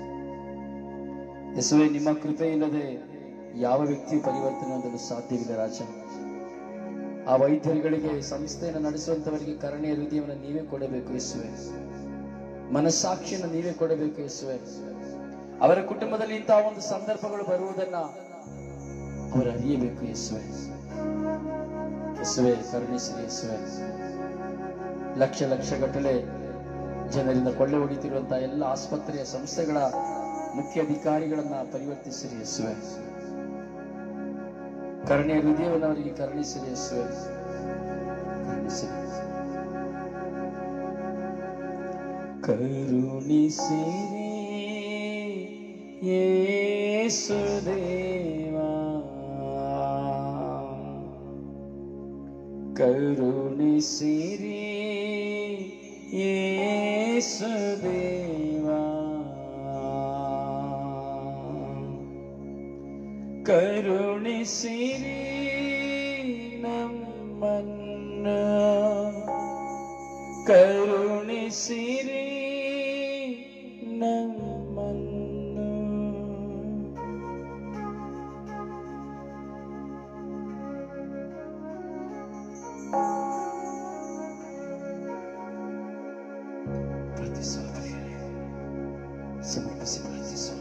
ಎಸುವೆ ನಿಮ್ಮ ಕೃಪೆ ಇಲ್ಲದೆ ಯಾವ ವ್ಯಕ್ತಿಯು ಪರಿವರ್ತನೆ ಹೊಂದಲು ಸಾಧ್ಯವಿಲ್ಲ ರಾಜ ಆ ವೈದ್ಯರುಗಳಿಗೆ ಸಂಸ್ಥೆಯನ್ನು ನಡೆಸುವಂತವರಿಗೆ ಕರುಣೆಯ ಹೃದಯವನ್ನು ನೀವೇ ಕೊಡಬೇಕು ಯೇಸುವೆ ಮನಸ್ಸಾಕ್ಷಿಯನ್ನು ನೀವೇ ಕೊಡಬೇಕು ಯೇಸುವೆ ಅವರ ಕುಟುಂಬದಲ್ಲಿ ಇಂತಹ ಒಂದು ಸಂದರ್ಭಗಳು ಬರುವುದನ್ನ ಅವರು ಅರಿಯಬೇಕು ಯೇಸುವೆ ಯೇಸುವೆ ಕರುಣಿಸಿರಿ ಯೇಸುವೆ ಲಕ್ಷ ಲಕ್ಷ ಗಟ್ಟಲೆ ಜನರಿಂದ ಕೊಳ್ಳೆ ಹೊಡಿತಿರುವಂತಹ ಎಲ್ಲ ಆಸ್ಪತ್ರೆಯ ಸಂಸ್ಥೆಗಳ ಮುಖ್ಯ ಅಧಿಕಾರಿಗಳನ್ನ ಪರಿವರ್ತಿಸಿರಿ ಯೇಸುವೆ ಕರುಣೆಯ ಹೃದಯವನ್ನು ಅವರಿಗೆ ಕರುಣಿಸಿರಿ ಯೇಸುವೆ ಕರುಣಿಸಿರಿ ಕರುಣಿಸಿರಿ ಯೇಸುದೇವಾ ಕರುಣಿಸಿರಿ ಯೇಸುದೇವಾ ಕರುಣಿಸಿರಿ ನಮ್ಮನ್ನು ಕರುಣಿಸಿರಿ ನಮ್ಮನ್ನು ಪ್ರಾರ್ಥಿಸುವ ಪ್ರಿಯರೇ, ಸಮರ್ಪಿಸಿ ಪ್ರಾರ್ಥಿಸುವ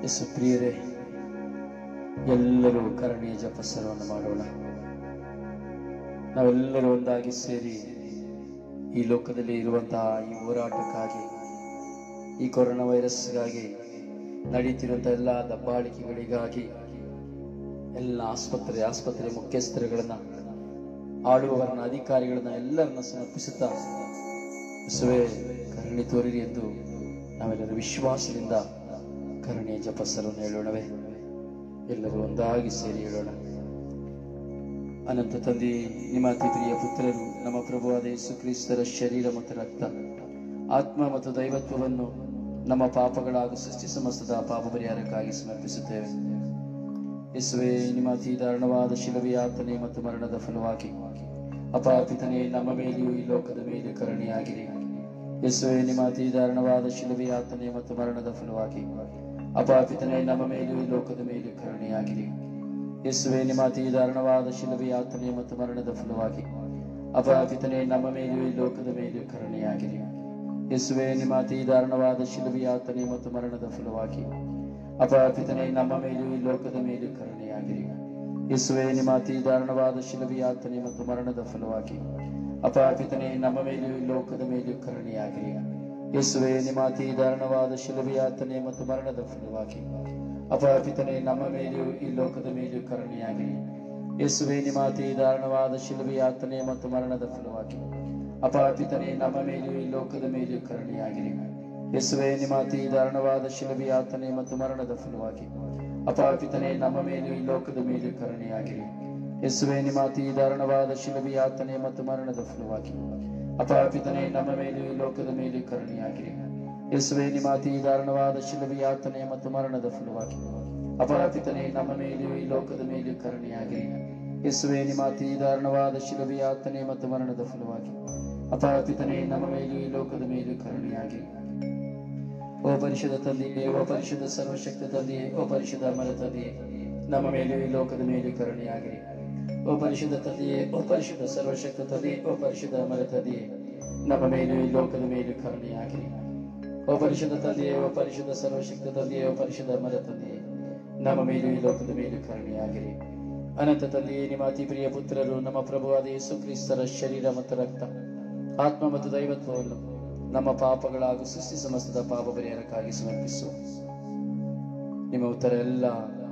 ಯೇಸು ಪ್ರಿಯರೇ ಎಲ್ಲರೂ ಕರುಣೆಯ ಜಪಸ್ಸರವನ್ನು ಮಾಡೋಣ ನಾವೆಲ್ಲರೂ ಒಂದಾಗಿ ಸೇರಿ ಈ ಲೋಕದಲ್ಲಿ ಇರುವಂತಹ ಈ ಹೋರಾಟಕ್ಕಾಗಿ ಈ ಕೊರೋನಾ ವೈರಸ್ಗಾಗಿ ನಡೀತಿರುವಂತಹ ಎಲ್ಲ ದಬ್ಬಾಳಿಕೆಗಳಿಗಾಗಿ ಎಲ್ಲ ಆಸ್ಪತ್ರೆ ಆಸ್ಪತ್ರೆ ಮುಖ್ಯಸ್ಥರುಗಳನ್ನ ಆಳುವವರನ್ನ ಅಧಿಕಾರಿಗಳನ್ನ ಎಲ್ಲರನ್ನ ಸಮರ್ಪಿಸುತ್ತಾ ಯೇಸುವೆ ಕರುಣೆ ತೋರಿರಿ ಎಂದು ನಾವೆಲ್ಲರೂ ವಿಶ್ವಾಸದಿಂದ ಕರುಣೆಯ ಜಪಸ್ಸರನ್ನು ಹೇಳೋಣವೇ ಎಲ್ಲರೂ ಒಂದಾಗಿ ಸೇರಿ ಹೇಳೋಣ ಅನಂತ ತಂದೆ ನಿಮ್ಮ ಅತಿ ಪ್ರಿಯ ಪುತ್ರರು ನಮ್ಮ ಪ್ರಭುವಾದ ಯೇಸು ಕ್ರಿಸ್ತರ ಶರೀರ ಮತ್ತು ರಕ್ತ ಆತ್ಮ ಮತ್ತು ದೈವತ್ವವನ್ನು ನಮ್ಮ ಪಾಪಗಳ ಹಾಗೂ ಸೃಷ್ಟಿ ಸಮಸ್ತದ ಪಾಪ ಪರಿಹಾರಕ್ಕಾಗಿ ಸಮರ್ಪಿಸುತ್ತೇವೆ ಯೇಸುವೆ ನಿಮ್ಮ ಅತಿ ದಾರುಣವಾದ ಶಿಲುಬೆ ಯಾತನೆ ಮತ್ತು ಮರಣದ ಫಲವಾಗಿ ಅಪಾಪಿತನೇ ನಮ್ಮ ಮೇಲೆಯೂ ಈ ಲೋಕದ ಮೇಲೆ ಕರುಣೆಯಾಗಿರಿ ಯೇಸುವೆ ನಿಮ್ಮ ಅತಿ ದಾರುಣವಾದ ಶಿಲುಬೆ ಯಾತನೆ ಮತ್ತು ಮರಣದ ಫಲವಾಗಿ ಅಪಾಪಿತನೇ ನಮ್ಮ ಮೇಲೆಯೂ ಈ ಲೋಕದ ಮೇಲೆ ಕರುಣೆಯಾಗಿರಿ ಯೇಸುವೆ ನಿಮ್ಮ ಅತಿ ದಾರುಣವಾದ ಶಿಲುಬೆ ಯಾತನೆ ಮತ್ತು ಮರಣದ ಫಲವಾಗಿ ಅಪಾಪಿತನೇ ನಮ್ಮ ಮೇಲೆಯೂ ಈ ಲೋಕದ ಮೇಲೆ ಕರುಣೆಯಾಗಿರಿ ಯೇಸುವೆ ನಿಮ್ಮ ಅತಿ ದಾರುಣವಾದ ಶಿಲುಬೆ ಯಾತನೆ ಮತ್ತು ಮರಣದ ಫಲವಾಗಿ ಅಪಾಪಿತನೇ ನಮ್ಮ ಮೇಲೆಯೂ ಈ ಲೋಕದ ಮೇಲೆ ಕರುಣೆಯಾಗಿರಿ ಯೇಸುವೆ ನಿಮ್ಮ ಅತಿ ದಾರುಣವಾದ ಶಿಲುಬೆ ಯಾತನೆ ಮತ್ತು ಮರಣದ ಫಲವಾಗಿ ಅಪಾಪಿತನೇ ನಮ್ಮ ಮೇಲೆಯೂ ಈ ಲೋಕದ ಮೇಲೆ ಕರುಣೆಯಾಗಿರಿ ಯೇಸುವೆ ನಿಮ್ಮ ಅತಿ ದಾರುಣವಾದ ಶಿಲುಬೆ ಯಾತನೆ ಮತ್ತು ಮರಣದ ಫಲವಾಗಿ ಅಪಾಪಿತನೇ ನಮ್ಮ ಮೇಲೆಯೂ ಈ ಲೋಕದ ಮೇಲೆಯೂ ಕರುಣೆಯಾಗಿರಿ ಯೇಸುವೆ ನಿಮ್ಮ ಅತಿ ದಾರುಣವಾದ ಶಿಲುಬೆ ಯಾತನೆ ಮತ್ತು ಮರಣದ ಫಲವಾಗಿ ಅಪಾಪಿತನೇ ನಮ್ಮ ಮೇಲೆಯೂ ಈ ಲೋಕದ ಮೇಲೆಯೂ ಕರುಣೆಯಾಗಿರಿ ಯೇಸುವೆ ನಿಮ್ಮ ಅತಿ ದಾರುಣವಾದ ಶಿಲುಬೆ ಯಾತನೆ ಮತ್ತು ಮರಣದ ಫಲವಾಗಿ ಅಪಾಪಿತನೇ ನಮ್ಮ ಮೇಲೆಯೂ ಈ ಲೋಕದ ಮೇಲೆಯೂ ಕರುಣೆಯಾಗಿರಿ ಯೇಸುವೆ ನಿಮ್ಮ ಅತಿ ದಾರುಣವಾದ ಶಿಲುಬೆ ಯಾತನೆ ಮತ್ತು ಮರಣದ ಫಲವಾಗಿ ಅಪಾಪಿತನೇ ನಮ್ಮ ಮೇಲೆಯೂ ಈ ಲೋಕದ ಮೇಲೆಯೂ ಕರುಣೆಯಾಗಿರಿ ಯೇಸುವೆ ನಿಮ್ಮ ಅತಿ ದಾರುಣವಾದ ಶಿಲುಬೆ ಯಾತನೆ ಮತ್ತು ಮರಣದ ಫಲವಾಗಿ ಅಪರಾಪಿತನೇ ನಮ್ಮ ಮೇಲೆಯೂ ಈ ಲೋಕದ ಮೇಲೆಯೂ ಕರುಣೆಯಾಗಿರಿ ಯೇಸುವೆ ನಿಮ್ಮ ಅತಿ ದಾರುಣವಾದ ಶಿಲುಬೆ ಯಾತನೆ ಮತ್ತು ಮರಣದ ಫಲವಾಗಿ ಅಪರಾಪಿತನೇ ನಮ್ಮ ಮೇಲೆಯೂ ಈ ಲೋಕದ ಮೇಲೆಯೂ ಕರುಣೆಯಾಗಿರಿ ಓ ಪರಿಶುದ್ಧ ತಂದೆಯೇ ಓ ಪರಿಶುದ್ಧ ಸರ್ವಶಕ್ತ ತಂದೆಯೇ ಓ ಪರಿಶುದ್ಧ ಅಮರ ತಂದೆಯೇ ನಮ್ಮ ಮೇಲೆಯೂ ಈ ಲೋಕದ ಮೇಲೆ ಕರುಣೆಯಾಗಿರಿ ಓ ಪರಿಶುದ್ಧ ತಂದೆಯೇ ಓ ಪರಿಶುದ್ಧ ಸರ್ವಶಕ್ತ ತಂದೆಯೇ ಓ ಪರಿಶುದ್ಧ ಅಮರ ತಂದೆಯೇ ನಮ್ಮ ಮೇಲೆಯೂ ಈ ಲೋಕದ ಮೇಲೆ ಕರುಣೆಯಾಗಿರಿ ಓ ಪರಿಶುದ್ಧ ತಂದೆಯೇ ಓ ಪರಿಶುದ್ಧ ಸರ್ವಶಕ್ತ ತಂದೆಯೇ ಓ ಪರಿಶುದ್ಧ ಅಮರ ತಂದೆಯೇ ನಮ್ಮ ಮೇಲೂ ಈ ಲೋಕದ ಮೇಲೆ ಕರುಣೆಯಾಗಿರಿ ಅನಂತ ತಂದೆಯೇ ನಿಮ್ಮ ಅತಿ ಪ್ರಿಯ ಪುತ್ರರು ನಮ್ಮ ಪ್ರಭುವಾದ ಯೇಸು ಕ್ರಿಸ್ತರ ಶರೀರ ಮತ್ತು ರಕ್ತ ಆತ್ಮ ಮತ್ತು ದೈವತ್ವವನ್ನು ನಮ್ಮ ಪಾಪಗಳ ಹಾಗೂ ಸೃಷ್ಟಿ ಸಮಸ್ತದ ಪಾಪ ಪರಿಹಾರಕ್ಕಾಗಿ ಸಮರ್ಪಿಸು ನಿಮ್ಮ ಉತ್ತರ ಎಲ್ಲ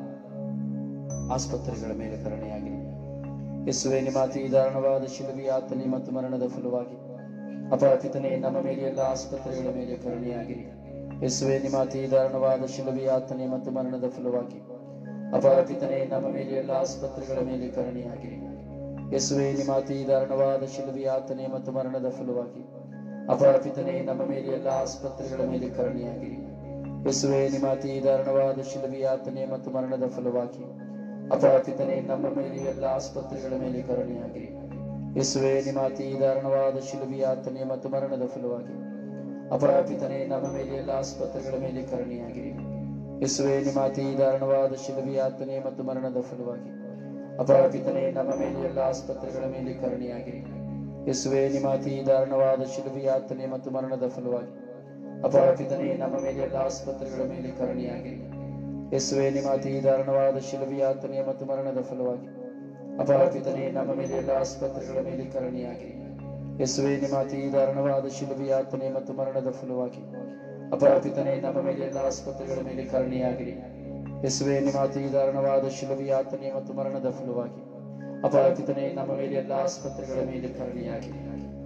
ಆಸ್ಪತ್ರೆಗಳ ಮೇಲೆ ಕರುಣೆಯಾಗಿರಿ ಯೇಸುವೆ ನಿಮ್ಮ ಅತಿ ದಾರುಣವಾದ ಶಿಲುಬೆ ಯಾತನೆ ಮತ್ತು ಮರಣದ ಫಲವಾಗಿ ಅಪರಾಪಿತನೇ ನಮ್ಮ ಮೇಲೆ ಎಲ್ಲ ಆಸ್ಪತ್ರೆಗಳ ಮೇಲೆ ಕರುಣೆಯಾಗಿರಿ ಯೇಸುವೆ ನಿಮ್ಮ ಅತಿ ದಾರುಣವಾದ ಶಿಲುಬೆ ಯಾತನೆ ಮತ್ತು ಮರಣದ ಫಲವಾಗಿ ಅಪರಾಪಿತನೇ ನಮ್ಮ ಮೇಲೆ ಎಲ್ಲ ಆಸ್ಪತ್ರೆಗಳ ಮೇಲೆ ಕರುಣೆಯಾಗಿರಿ ಯೇಸುವೆ ನಿಮ್ಮ ಅತಿ ದಾರುಣವಾದ ಶಿಲುಬೆ ಯಾತನೆ ಮತ್ತು ಮರಣದ ಫಲವಾಗಿ ಅಪರಾಪಿತನೇ ನಮ್ಮ ಮೇಲೆ ಎಲ್ಲ ಆಸ್ಪತ್ರೆಗಳ ಮೇಲೆ ಕರುಣೆಯಾಗಿರಿ ಯೇಸುವೆ ನಿಮ್ಮ ಅತಿ ದಾರುಣವಾದ ಶಿಲುಬೆ ಯಾತನೆ ಮತ್ತು ಮರಣದ ಫಲವಾಗಿ ಅಪರಾಪಿತನೇ ನಮ್ಮ ಮೇಲೆ ಎಲ್ಲ ಆಸ್ಪತ್ರೆಗಳ ಮೇಲೆ ಕರುಣೆಯಾಗಿರಿ ಯೇಸುವೆ ನಿಮ್ಮ ಅತಿ ದಾರುಣವಾದ ಶಿಲುಬೆ ಯಾತನೆ ಮತ್ತು ಮರಣದ ಫಲವಾಗಿ ಅಪರಾಪಿತನೇ ನಮ್ಮ ಮೇಲೆ ಎಲ್ಲ ಆಸ್ಪತ್ರೆಗಳ ಮೇಲೆ ಕರುಣೆಯಾಗಿರಿ ಯೇಸುವೆ ನಿಮ್ಮ ಅತಿ ದಾರುಣವಾದ ಶಿಲುಬೆ ಯಾತನೆ ಮತ್ತು ಮರಣದ ಫಲವಾಗಿ ಅಪರಾಪಿತನೇ ನಮ್ಮ ಮೇಲೆ ಎಲ್ಲ ಆಸ್ಪತ್ರೆಗಳ ಮೇಲೆ ಕರುಣೆಯಾಗಿರಿ ಯೇಸುವೆ ನಿಮ್ಮ ಅತಿ ದಾರುಣವಾದ ಶಿಲುಬೆ ಯಾತನೆ ಮತ್ತು ಮರಣದ ಫಲವಾಗಿ ಅಪರಾಪಿತನೇ ನಮ್ಮ ಮೇಲೆ ಎಲ್ಲ ಆಸ್ಪತ್ರೆಗಳ ಮೇಲೆ ಕರುಣೆಯಾಗಿರಿ ಯೇಸುವೆ ನಿಮ್ಮ ಅತಿ ದಾರುಣವಾದ ಶಿಲುಬೆ ಯಾತನೆ ಮತ್ತು ಮರಣದ ಫಲವಾಗಿ ಅಪರಾಪಿತನೇ ನಮ್ಮ ಮೇಲೆ ಎಲ್ಲ ಆಸ್ಪತ್ರೆಗಳ ಮೇಲೆ ಕರುಣೆಯಾಗಿರಿ ಯೇಸುವೆ ನಿಮ್ಮ ಅತಿ ದಾರುಣವಾದ ಶಿಲುಬೆ ಯಾತನೆ ಮತ್ತು ಮರಣದ ಫಲವಾಗಿ ಅಪರಾಪಿತನೇ ನಮ್ಮ ಮೇಲೆ ಎಲ್ಲ ಆಸ್ಪತ್ರೆಗಳ ಮೇಲೆ ಕರುಣೆಯಾಗಿರಿ ಯೇಸುವೆ ನಿಮ್ಮ ಅತಿ ದಾರುಣವಾದ ಶಿಲುಬೆ ಯಾತನೆ ಮತ್ತು ಮರಣದ ಫಲವಾಗಿ ಅಪರಾಪಿತನೇ ನಮ್ಮ ಮೇಲೆ ಎಲ್ಲ ಆಸ್ಪತ್ರೆಗಳ ಮೇಲೆ ಕರುಣೆಯಾಗಿರಿ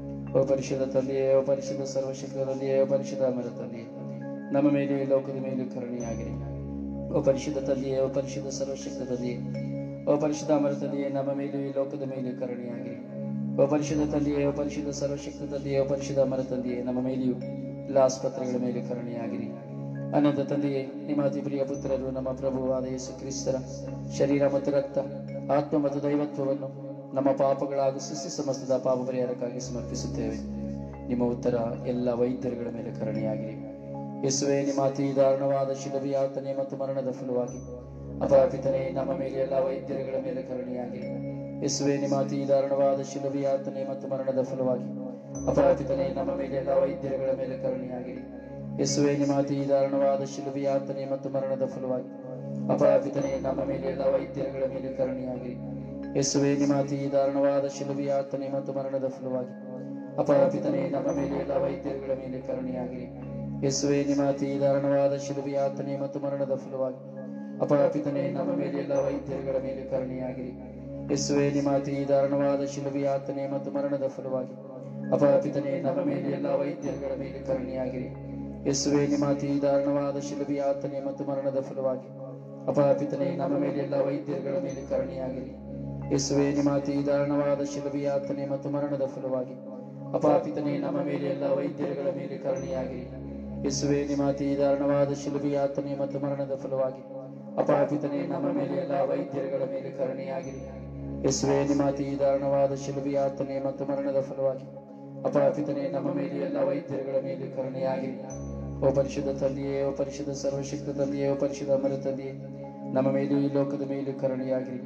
ಓ ಪರಿಶುದ್ಧ ತಂದೆಯೇ ಓ ಪರಿಶುದ್ಧ ಸರ್ವಶಕ್ತ ತಂದೆಯೇ ಓ ಪರಿಶುದ್ಧ ಅಮರ ತಂದೆಯೇ ನಮ್ಮ ಮೇಲೆ ಈ ಲೋಕದ ಮೇಲೆ ಕರುಣೆಯಾಗಿರಿ ಓ ಪರಿಶುದ್ಧ ತಂದೆಯೇ ಓ ಪರಿಶುದ್ಧ ಸರ್ವಶಕ್ತ ತಂದೆಯೇ ಓ ಪರಿಶುದ್ಧ ಅಮರ ತಂದೆಯೇ ನಮ್ಮ ಮೇಲೂ ಈ ಲೋಕದ ಮೇಲೆ ಕರುಣೆಯಾಗಿರಿ ಓ ಪರಿಶುದ್ಧ ತಂದೆಯೇ ಓ ಪರಿಶುದ್ಧ ಸರ್ವಶಕ್ತ ತಂದೆಯೇ ಓ ಪರಿಶುದ್ಧ ಅಮರ ತಂದೆಯೇ ನಮ್ಮ ಮೇಲೆಯೂ ಎಲ್ಲ ಆಸ್ಪತ್ರೆಗಳ ಮೇಲೆ ಕರುಣೆಯಾಗಿರಿ ಅನಂತ ತಂದೆಯೇ ನಿಮ್ಮ ಅತಿ ಪ್ರಿಯ ಪುತ್ರರು ನಮ್ಮ ಪ್ರಭುವಾದ ಯೇಸು ಕ್ರಿಸ್ತರ ಶರೀರ ಮತ್ತು ರಕ್ತ ಆತ್ಮ ಮತ್ತು ದೈವತ್ವವನ್ನು ನಮ್ಮ ಪಾಪಗಳ ಹಾಗೂ ಸೃಷ್ಟಿ ಸಮಸ್ತದ ಪಾಪ ಪರಿಹಾರಕ್ಕಾಗಿ ಸಮರ್ಪಿಸುತ್ತೇವೆ ನಿಮ್ಮ ಉತ್ತರ ಎಲ್ಲ ವೈದ್ಯರುಗಳ ಮೇಲೆ ಕರುಣೆಯಾಗಿರಿ ಯೇಸುವೆ ನಿಮ್ಮ ಅತಿ ದಾರುಣವಾದ ಶಿಲುಬೆ ಯಾತನೆ ಮತ್ತು ಮರಣದ ಫಲವಾಗಿ ಅಪರಾಪಿತನೇ ನಮ್ಮ ಮೇಲೆ ಎಲ್ಲ ವೈದ್ಯರುಗಳ ಮೇಲೆ ಕರುಣೆಯಾಗಿರಿ ಯೇಸುವೆ ನಿಮ್ಮ ಅತಿ ದಾರುಣವಾದ ಶಿಲುಬೆ ಯಾತನೆ ಮತ್ತು ಮರಣದ ಫಲವಾಗಿ ಅಪರಾಪಿತನೇ ನಮ್ಮ ಮೇಲೆ ಎಲ್ಲ ವೈದ್ಯರುಗಳ ಮೇಲೆ ಕರುಣೆಯಾಗಿರಿ ಯೇಸುವೆ ನಿಮ್ಮ ಅತಿ ದಾರುಣವಾದ ಶಿಲುಬೆ ಯಾತನೆ ಮತ್ತು ಮರಣದ ಫಲವಾಗಿ ಅಪರಾಪಿತನೇ ನಮ್ಮ ಮೇಲೆ ಎಲ್ಲ ವೈದ್ಯರುಗಳ ಮೇಲೆ ಕರುಣೆಯಾಗಿರಿ ಯೇಸುವೆ ನಿಮ್ಮ ಅತಿ ದಾರುಣವಾದ ಶಿಲುಬೆ ಯಾತನೆ ಮತ್ತು ಮರಣದ ಫಲವಾಗಿ ಅಪರಾಪಿತನೇ ನಮ್ಮ ಮೇಲೆ ಎಲ್ಲ ವೈದ್ಯರುಗಳ ಮೇಲೆ ಕರುಣೆಯಾಗಿರಿ ಯೇಸುವೆ ನಿಮ್ಮ ಅತಿ ದಾರುಣವಾದ ಶಿಲುಬೆ ಯಾತನೆ ಮತ್ತು ಮರಣದ ಫಲವಾಗಿ ಅಪರಾಪಿತನೇ ನಮ್ಮ ಮೇಲೆ ಎಲ್ಲ ವೈದ್ಯರುಗಳ ಮೇಲೆ ಕರುಣೆಯಾಗಿರಿ ಯೇಸುವೆ ನಿಮ್ಮ ಅತಿ ದಾರುಣವಾದ ಶಿಲುಬೆ ಯಾತನೆ ಮತ್ತು ಮರಣದ ಫಲವಾಗಿ ಅಪರಾಪಿತನೇ ನಮ್ಮ ಮೇಲೆ ಎಲ್ಲ ವೈದ್ಯರುಗಳ ಮೇಲೆ ಕರುಣೆಯಾಗಿರಿ ಯೇಸುವೆ ನಿಮ್ಮ ಅತಿ ದಾರುಣವಾದ ಶಿಲುಬೆ ಯಾತನೆ ಮತ್ತು ಮರಣದ ಫಲವಾಗಿ ಅಪರಾಪಿತನೇ ನಮ್ಮ ಮೇಲೆ ಎಲ್ಲ ವೈದ್ಯರುಗಳ ಮೇಲೆ ಕರುಣೆಯಾಗಿರಿ ಯೇಸುವೆ ನಿಮ್ಮ ಅತಿ ದಾರುಣವಾದ ಶಿಲುಬೆ ಯಾತನೆ ಮತ್ತು ಮರಣದ ಫಲವಾಗಿ ಅಪಾಪಿತನೇ ನಮ್ಮ ಮೇಲೆ ಎಲ್ಲ ವೈದ್ಯರುಗಳ ಮೇಲೆ ಕರುಣೆಯಾಗಿರಿ ಯೇಸುವೆ ನಿಮ್ಮ ಅತಿ ದಾರುಣವಾದ ಶಿಲುಬೆ ಯಾತನೆ ಮತ್ತು ಮರಣದ ಫಲವಾಗಿ ಅಪಾಪಿತನೇ ನಮ್ಮ ಮೇಲೆ ಎಲ್ಲ ವೈದ್ಯರುಗಳ ಮೇಲೆ ಕರುಣೆಯಾಗಿರಿ ಯೇಸುವೆ ನಿಮ್ಮ ಅತಿ ದಾರುಣವಾದ ಶಿಲುಬೆ ಯಾತನೆ ಮತ್ತು ಮರಣದ ಫಲವಾಗಿ ಅಪಾಪಿತನೇ ನಮ್ಮ ಮೇಲೆ ಎಲ್ಲ ವೈದ್ಯರುಗಳ ಮೇಲೆ ಕರುಣೆಯಾಗಿರಿ ಓ ಪರಿಶುದ್ಧ ತಂದೆಯೇ ಓ ಪರಿಶುದ್ಧ ಸರ್ವಶಕ್ತ ತಂದೆಯೇ ಓ ಪರಿಶುದ್ಧ ಅಮರ ತಂದೆಯೇ ನಮ್ಮ ಮೇಲೂ ಈ ಲೋಕದ ಮೇಲೂ ಕರುಣೆಯಾಗಿರಿ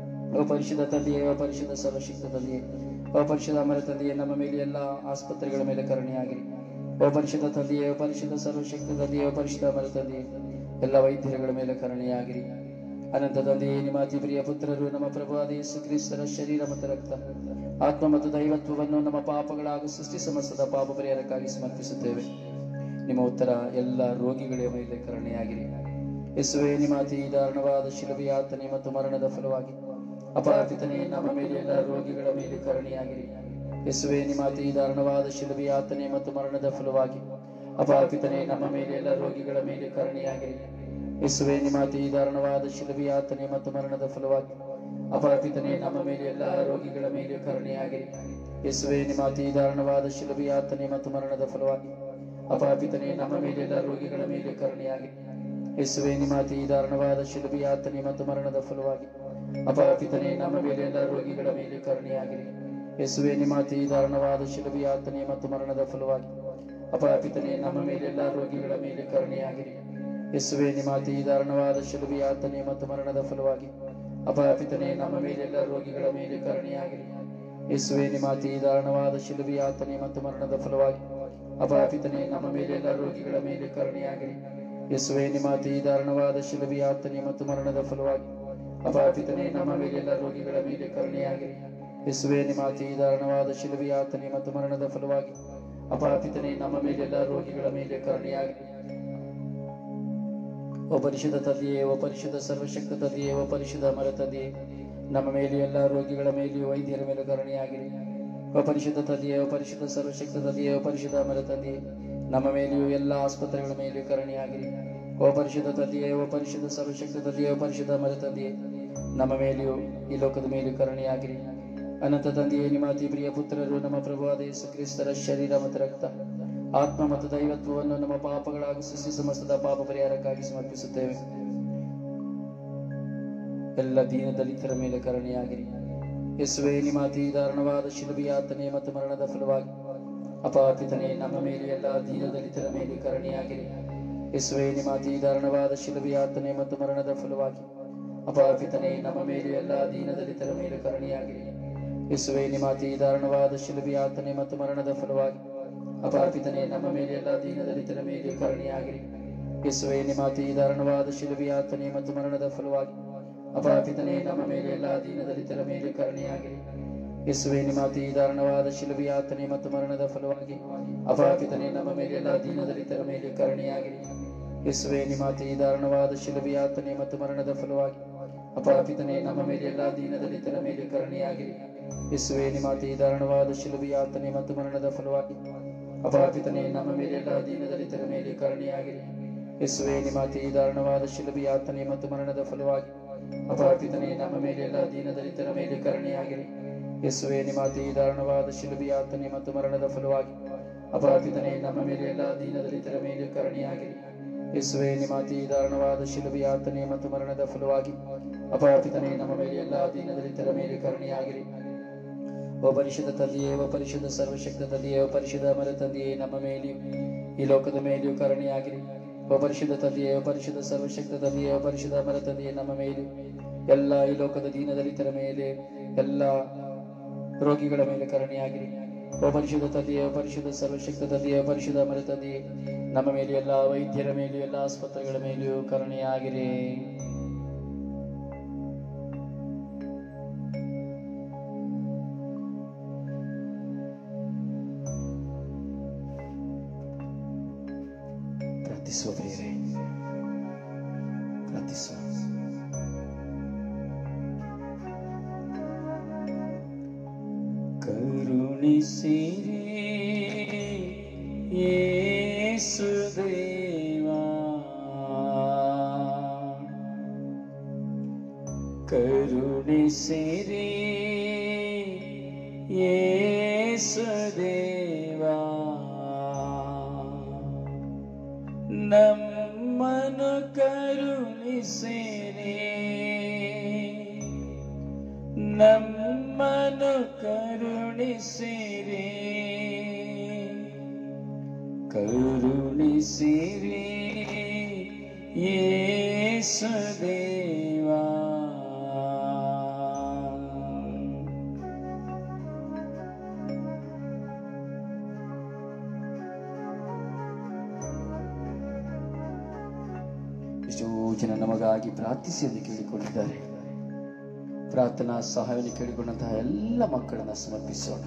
ಓ ಪರಿಶುದ್ಧ ತಂದೆಯೇ ಓ ಪರಿಶುದ್ಧ ಸರ್ವಶಕ್ತ ತಂದೆಯೇ ಓ ಪರಿಶುದ್ಧ ಅಮರ ತಂದೆಯೇ ನಮ್ಮ ಮೇಲೆ ಎಲ್ಲ ಆಸ್ಪತ್ರೆಗಳ ಮೇಲೆ ಕರುಣೆಯಾಗಿರಿ ಓ ಪರಿಶುದ್ಧ ತಂದೆಯೇ ಓ ಪರಿಶುದ್ಧ ಸರ್ವಶಕ್ತ ತಂದೆಯೇ ಓ ಪರಿಶುದ್ಧ ಅಮರ ತಂದೆಯೇ ಎಲ್ಲ ವೈದ್ಯರುಗಳ ಮೇಲೆ ಕರುಣೆಯಾಗಿರಿ ಅನಂತ ತಂದೆಯೇ ನಿಮ್ಮ ಅತಿ ಪ್ರಿಯ ಪುತ್ರರು ನಮ್ಮ ಪ್ರಭುವಾದ ಯೇಸು ಕ್ರಿಸ್ತರ ಶರೀರ ಮತ್ತು ರಕ್ತ ಆತ್ಮ ಮತ್ತು ದೈವತ್ವವನ್ನು ನಮ್ಮ ಪಾಪಗಳ ಹಾಗೂ ಸೃಷ್ಟಿ ಸಮಸ್ತದ ಪಾಪ ಪರಿಹಾರಕ್ಕಾಗಿ ಸಮರ್ಪಿಸುತ್ತೇವೆ ನಿಮ್ಮ ಉತ್ತರ ಎಲ್ಲ ರೋಗಿಗಳ ಮೇಲೆ ಕರುಣೆಯಾಗಿರಿ ಯೇಸುವೆ ನಿಮ್ಮ ಅತಿ ದಾರುಣವಾದ ಶಿಲುಬೆ ಯಾತನೆ ಮತ್ತು ಮರಣದ ಫಲವಾಗಿ ಅಪಾಪಿತನೇ ನಮ್ಮ ಮೇಲೆ ಎಲ್ಲ ರೋಗಿಗಳ ಮೇಲೆ ಕರುಣೆಯಾಗಿರಿ ಯೇಸುವೆ ನಿಮ್ಮ ಅತಿ ದಾರುಣವಾದ ಶಿಲುಬೆ ಯಾತನೆ ಮತ್ತು ಮರಣದ ಫಲವಾಗಿ ಅಪಾಪಿತನೇ ನಮ್ಮ ಮೇಲೆ ಎಲ್ಲ ರೋಗಿಗಳ ಮೇಲೆ ಕರುಣೆಯಾಗಿರಿ ಯೇಸುವೆ ನಿಮ್ಮ ಅತಿ ದಾರುಣವಾದ ಶಿಲುಬೆ ಯಾತನೆ ಮತ್ತು ಮರಣದ ಫಲವಾಗಿ ಅಪಾಪಿತನೇ ನಮ್ಮ ಮೇಲೆ ಎಲ್ಲ ರೋಗಿಗಳ ಮೇಲೆ ಕರುಣೆಯಾಗಿರಿ ಯೇಸುವೆ ನಿಮ್ಮ ಅತಿ ದಾರುಣವಾದ ಶಿಲುಬೆ ಯಾತನೆ ಮತ್ತು ಮರಣದ ಫಲವಾಗಿ ಅಪಾಪಿತನೇ ನಮ್ಮ ಮೇಲೆ ಎಲ್ಲ ರೋಗಿಗಳ ಮೇಲೆ ಕರುಣೆಯಾಗಿರಿ ಯೇಸುವೆ ನಿಮ್ಮ ಅತಿ ದಾರುಣವಾದ ಶಿಲುಬೆ ಯಾತನೆ ಮತ್ತು ಮರಣದ ಫಲವಾಗಿ ಅಪಾಪಿತನೇ ನಮ್ಮ ಮೇಲೆ ಎಲ್ಲ ರೋಗಿಗಳ ಮೇಲೆ ಕರುಣೆಯಾಗಿರಿ ಯೇಸುವೆ ನಿಮ್ಮ ಅತಿ ದಾರುಣವಾದ ಶಿಲುಬೆ ಯಾತನೆ ಮತ್ತು ಮರಣದ ಫಲವಾಗಿ ಅಪಾಪಿತನೇ ನಮ್ಮ ಮೇಲೆ ಎಲ್ಲ ರೋಗಿಗಳ ಮೇಲೆ ಕರುಣೆಯಾಗಿರಿ ಯೇಸುವೆ ನಿಮ್ಮ ಅತಿ ದಾರುಣವಾದ ಶಿಲುಬೆ ಯಾತನೆ ಮತ್ತು ಮರಣದ ಫಲವಾಗಿ ಅಪಾಪಿತನೇ ನಮ್ಮ ಮೇಲೆಲ್ಲ ರೋಗಿಗಳ ಮೇಲೆ ಕರುಣೆಯಾಗಿರಿ ಯೇಸುವೆ ನಿಮ್ಮ ಅತಿ ದಾರುಣವಾದ ಶಿಲುಬೆ ಯಾತನೆ ಮತ್ತು ಮರಣದ ಫಲವಾಗಿ ಅಪಾಪಿತನೇ ನಮ್ಮ ಮೇಲೆಲ್ಲ ರೋಗಿಗಳ ಮೇಲೆ ಕರುಣೆಯಾಗಿರಿ ಯೇಸುವೆ ನಿಮ್ಮ ಅತಿ ದಾರುಣವಾದ ಶಿಲುಬೆ ಯಾತನೆ ಮತ್ತು ಮರಣದ ಫಲವಾಗಿ ಅಪಾಪಿತನೇ ನಮ್ಮ ಮೇಲೆಲ್ಲ ರೋಗಿಗಳ ಮೇಲೆ ಕರುಣೆಯಾಗಿರಿ ಯೇಸುವೆ ನಿಮ್ಮ ಅತಿ ದಾರುಣವಾದ ಶಿಲುಬೆ ಯಾತನೆ ಮತ್ತು ಮರಣದ ಫಲವಾಗಿ ಅಪಾಪಿತನೇ ನಮ್ಮ ಮೇಲೆಲ್ಲ ರೋಗಿಗಳ ಮೇಲೆ ಕರುಣೆಯಾಗಿರಿ ಓ ಪರಿಶುದ್ಧ ತಂದೆಯೇ ಓ ಪರಿಶುದ್ಧ ಸರ್ವಶಕ್ತ ತಂದೆಯೇ ಓ ಪರಿಶುದ್ಧ ಅಮರ ತಂದೆಯೇ ನಮ್ಮ ಮೇಲೆ ಎಲ್ಲ ರೋಗಿಗಳ ಮೇಲೆಯೂ ವೈದ್ಯರ ಮೇಲೆ ಕರುಣೆಯಾಗಿರಿ ಓ ಪರಿಶುದ್ಧ ತಂದೆಯೇ ಓ ಪರಿಶುದ್ಧ ಸರ್ವಶಕ್ತ ತಂದೆಯೇ ಓ ಪರಿಶುದ್ಧ ಅಮರ ತಂದೆಯೇ ನಮ್ಮ ಮೇಲೆಯೂ ಎಲ್ಲ ಆಸ್ಪತ್ರೆಗಳ ಮೇಲೆಯೂ ಕರುಣೆಯಾಗಿರಿ ಓ ಪರಿಶುದ್ಧ ತಂದೆಯೇ ಓ ಪರಿಶುದ್ಧ ಸರ್ವಶಕ್ತ ತಂದೆಯೇ ಓ ಪರಿಶುದ್ಧ ಅಮರ ತಂದೆಯೇ ನಮ್ಮ ಮೇಲೆಯೂ ಈ ಲೋಕದ ಮೇಲೆಯೂ ಕರುಣೆಯಾಗಿರಿ ಅನಂತ ತಂದೆಯೇ ನಿಮ್ಮ ಅತಿ ಪ್ರಿಯ ಪುತ್ರರು ನಮ್ಮ ಪ್ರಭುವಾದ ಯೇಸು ಕ್ರಿಸ್ತರ ಶರೀರ ಮತ್ತು ರಕ್ತ ಆತ್ಮ ಮತ್ತು ದೈವತ್ವವನ್ನು ನಮ್ಮ ಪಾಪಗಳ ಹಾಗೂ ಸೃಷ್ಟಿ ಸಮಸ್ತದ ಪಾಪ ಪರಿಹಾರಕ್ಕಾಗಿ ಸಮರ್ಪಿಸುತ್ತೇವೆ ಎಲ್ಲ ದೀನ ದಲಿತರ ಮೇಲೆ ಕರುಣೆಯಾಗಿರಿ ಯೇಸುವೆ ನಿಮ್ಮ ಅತಿ ದಾರುಣವಾದ ಶಿಲುಬೆ ಯಾತನೆ ಮತ್ತು ಮರಣದ ಫಲವಾಗಿ ಅಪಾಪಿತನೇ ನಮ್ಮ ಮೇಲೆ ಎಲ್ಲ ದೀನ ದಲಿತರ ಮೇಲೆ ಕರುಣೆಯಾಗಿರಿ ಯೇಸುವೆ ನಿಮ್ಮ ಅತಿ ದಾರುಣವಾದ ಶಿಲುಬೆ ಯಾತನೆ ಮತ್ತು ಮರಣದ ಫಲವಾಗಿ ಅಪಾಪಿತನೇ ನಮ್ಮ ಮೇಲೆ ಎಲ್ಲ ದೀನ ದಲಿತರ ಮೇಲೆ ಕರುಣೆಯಾಗಿರಿ ಯೇಸುವೆ ನಿಮ್ಮ ಅತಿ ದಾರುಣವಾದ ಶಿಲುಬೆ ಯಾತನೆ ಮತ್ತು ಮರಣದ ಫಲವಾಗಿ ಅಪಾಪಿತನೇ ನಮ್ಮ ಮೇಲೆ ಎಲ್ಲ ದೀನ ದಲಿತರ ಮೇಲೆ ಕರುಣೆಯಾಗಿರಿ ಯೇಸುವೆ ನಿಮ್ಮ ಅತಿ ದಾರುಣವಾದ ಶಿಲುಬೆ ಯಾತನೆ ಮತ್ತು ಮರಣದ ಫಲವಾಗಿ ಅಪಾಪಿತನೇ ನಮ್ಮ ಮೇಲೆ ಎಲ್ಲ ದೀನ ದಲಿತರ ಮೇಲೆ ಕರುಣೆಯಾಗಿರಿ ಯೇಸುವೆ ನಿಮ್ಮ ಅತಿ ದಾರುಣವಾದ ಶಿಲುಬೆ ಯಾತನೆ ಮತ್ತು ಮರಣದ ಫಲವಾಗಿ ಅಪಾಪಿತನೇ ನಮ್ಮ ಮೇಲೆ ಎಲ್ಲ ದೀನ ದಲಿತರ ಮೇಲೆ ಕರುಣೆಯಾಗಿರಿ ಯೇಸುವೆ ನಿಮ್ಮ ಅತಿ ದಾರುಣವಾದ ಶಿಲುಬೆ ಯಾತನೆ ಮತ್ತು ಮರಣದ ಫಲವಾಗಿ ಅಪಾಪಿತನೇ ನಮ್ಮ ಮೇಲೆ ಎಲ್ಲ ದೀನ ದಲಿತರ ಮೇಲೆ ಕರುಣೆಯಾಗಿರಿ ಯೇಸುವೆ ನಿಮ್ಮ ಅತಿ ದಾರುಣವಾದ ಶಿಲುಬೆ ಯಾತನೆ ಮತ್ತು ಮರಣದ ಫಲವಾಗಿ ಅಪಾಪಿತನೇ ನಮ್ಮ ಮೇಲೆ ಎಲ್ಲ ದೀನ ದಲಿತರ ಮೇಲೆ ಕರುಣೆಯಾಗಿರಿ ಯೇಸುವೆ ನಿಮ್ಮ ಅತಿ ದಾರುಣವಾದ ಶಿಲುಬೆ ಯಾತನೆ ಮತ್ತು ಮರಣದ ಫಲವಾಗಿ ಅಪಾಪಿತನೇ ನಮ್ಮ ಮೇಲೆ ಎಲ್ಲ ದೀನ ದಲಿತರ ಮೇಲೆ ಕರುಣೆಯಾಗಿರಿ ಯೇಸುವೆ ನಿಮ್ಮ ಅತಿ ದಾರುಣವಾದ ಶಿಲುಬೆ ಯಾತನೆ ಮತ್ತು ಮರಣದ ಫಲವಾಗಿ ಅಪಾಪಿತನೇ ನಮ್ಮ ಮೇಲೆ ಎಲ್ಲ ದೀನ ದಲಿತರ ಮೇಲೆ ಕರುಣೆಯಾಗಿರಿ ಯೇಸುವೆ ನಿಮ್ಮ ಅತಿ ದಾರುಣವಾದ ಶಿಲುಬೆ ಯಾತನೆ ಮತ್ತು ಮರಣದ ಫಲವಾಗಿ ಅಪಾಪಿತನೇ ನಮ್ಮ ಮೇಲೆ ಎಲ್ಲ ದೀನ ದಲಿತರ ಮೇಲೆ ಕರುಣೆಯಾಗಿರಿ ಓ ಪರಿಶುದ್ಧ ತಂದೆಯೇ ಓ ಪರಿಶುದ್ಧ ಸರ್ವಶಕ್ತ ತಂದೆಯೇ ಓ ಪರಿಶುದ್ಧ ಅಮರ ತಂದೆಯೇ ನಮ್ಮ ಮೇಲೆಯೂ ಈ ಲೋಕದ ಮೇಲೆಯೂ ಕರುಣೆಯಾಗಿರಿ ಓ ಪರಿಶುದ್ಧ ತಂದೆಯೇ ಓ ಪರಿಶುದ್ಧ ಸರ್ವಶಕ್ತ ತಂದೆಯೇ ಓ ಪರಿಶುದ್ಧ ಅಮರ ತಂದೆಯೇ ನಮ್ಮ ಮೇಲೆಯೂ ಎಲ್ಲ ಈ ಲೋಕದ ದೀನದಲಿತರ ಮೇಲೆ ಎಲ್ಲ ರೋಗಿಗಳ ಮೇಲೆ ಕರುಣೆಯಾಗಿರಿ ಓ ಪರಿಶುದ್ಧ ತಂದೆಯ ಪರಿಶುದ್ಧ ಸರ್ವಶಕ್ತ ತಂದೆಯ ಪರಿಶುದ್ಧ ಮರ ತಂದೆಯೇ ನಮ್ಮ ಮೇಲೆ ಎಲ್ಲ ವೈದ್ಯರ ಮೇಲೆಯೂ ಎಲ್ಲ ಆಸ್ಪತ್ರೆಗಳ ಮೇಲೆಯೂ ಕರುಣೆಯಾಗಿರಿ ಪ್ರಾರ್ಥಿಸುವ ಬೇರೆ ಪ್ರಾರ್ಥಿಸುವ ಕರುಣಿಸಿರಿ ಯೇಸುದೇವಾ ಕರುಣಿಸಿರಿ ಯೇಸುದೇವಾ ನಮ್ಮನು ಕರುಣಿಸಿರಿ ನಮ್ಮನು ಕರುಣಿಸಿರಿ ಕರುಣಿಸಿರಿ ಯೇಸುದೇವಾ ಎಷ್ಟೋ ಜನ ನಮಗಾಗಿ ಪ್ರಾರ್ಥಿಸಿ ಎಂದು ಕೇಳಿಕೊಂಡಿದ್ದಾರೆ ಪ್ರಾರ್ಥನಾ ಸಹಾಯವನ್ನು ಕೇಳಿಕೊಂಡಂತಹ ಎಲ್ಲ ಮಕ್ಕಳನ್ನ ಸಮರ್ಪಿಸೋಣ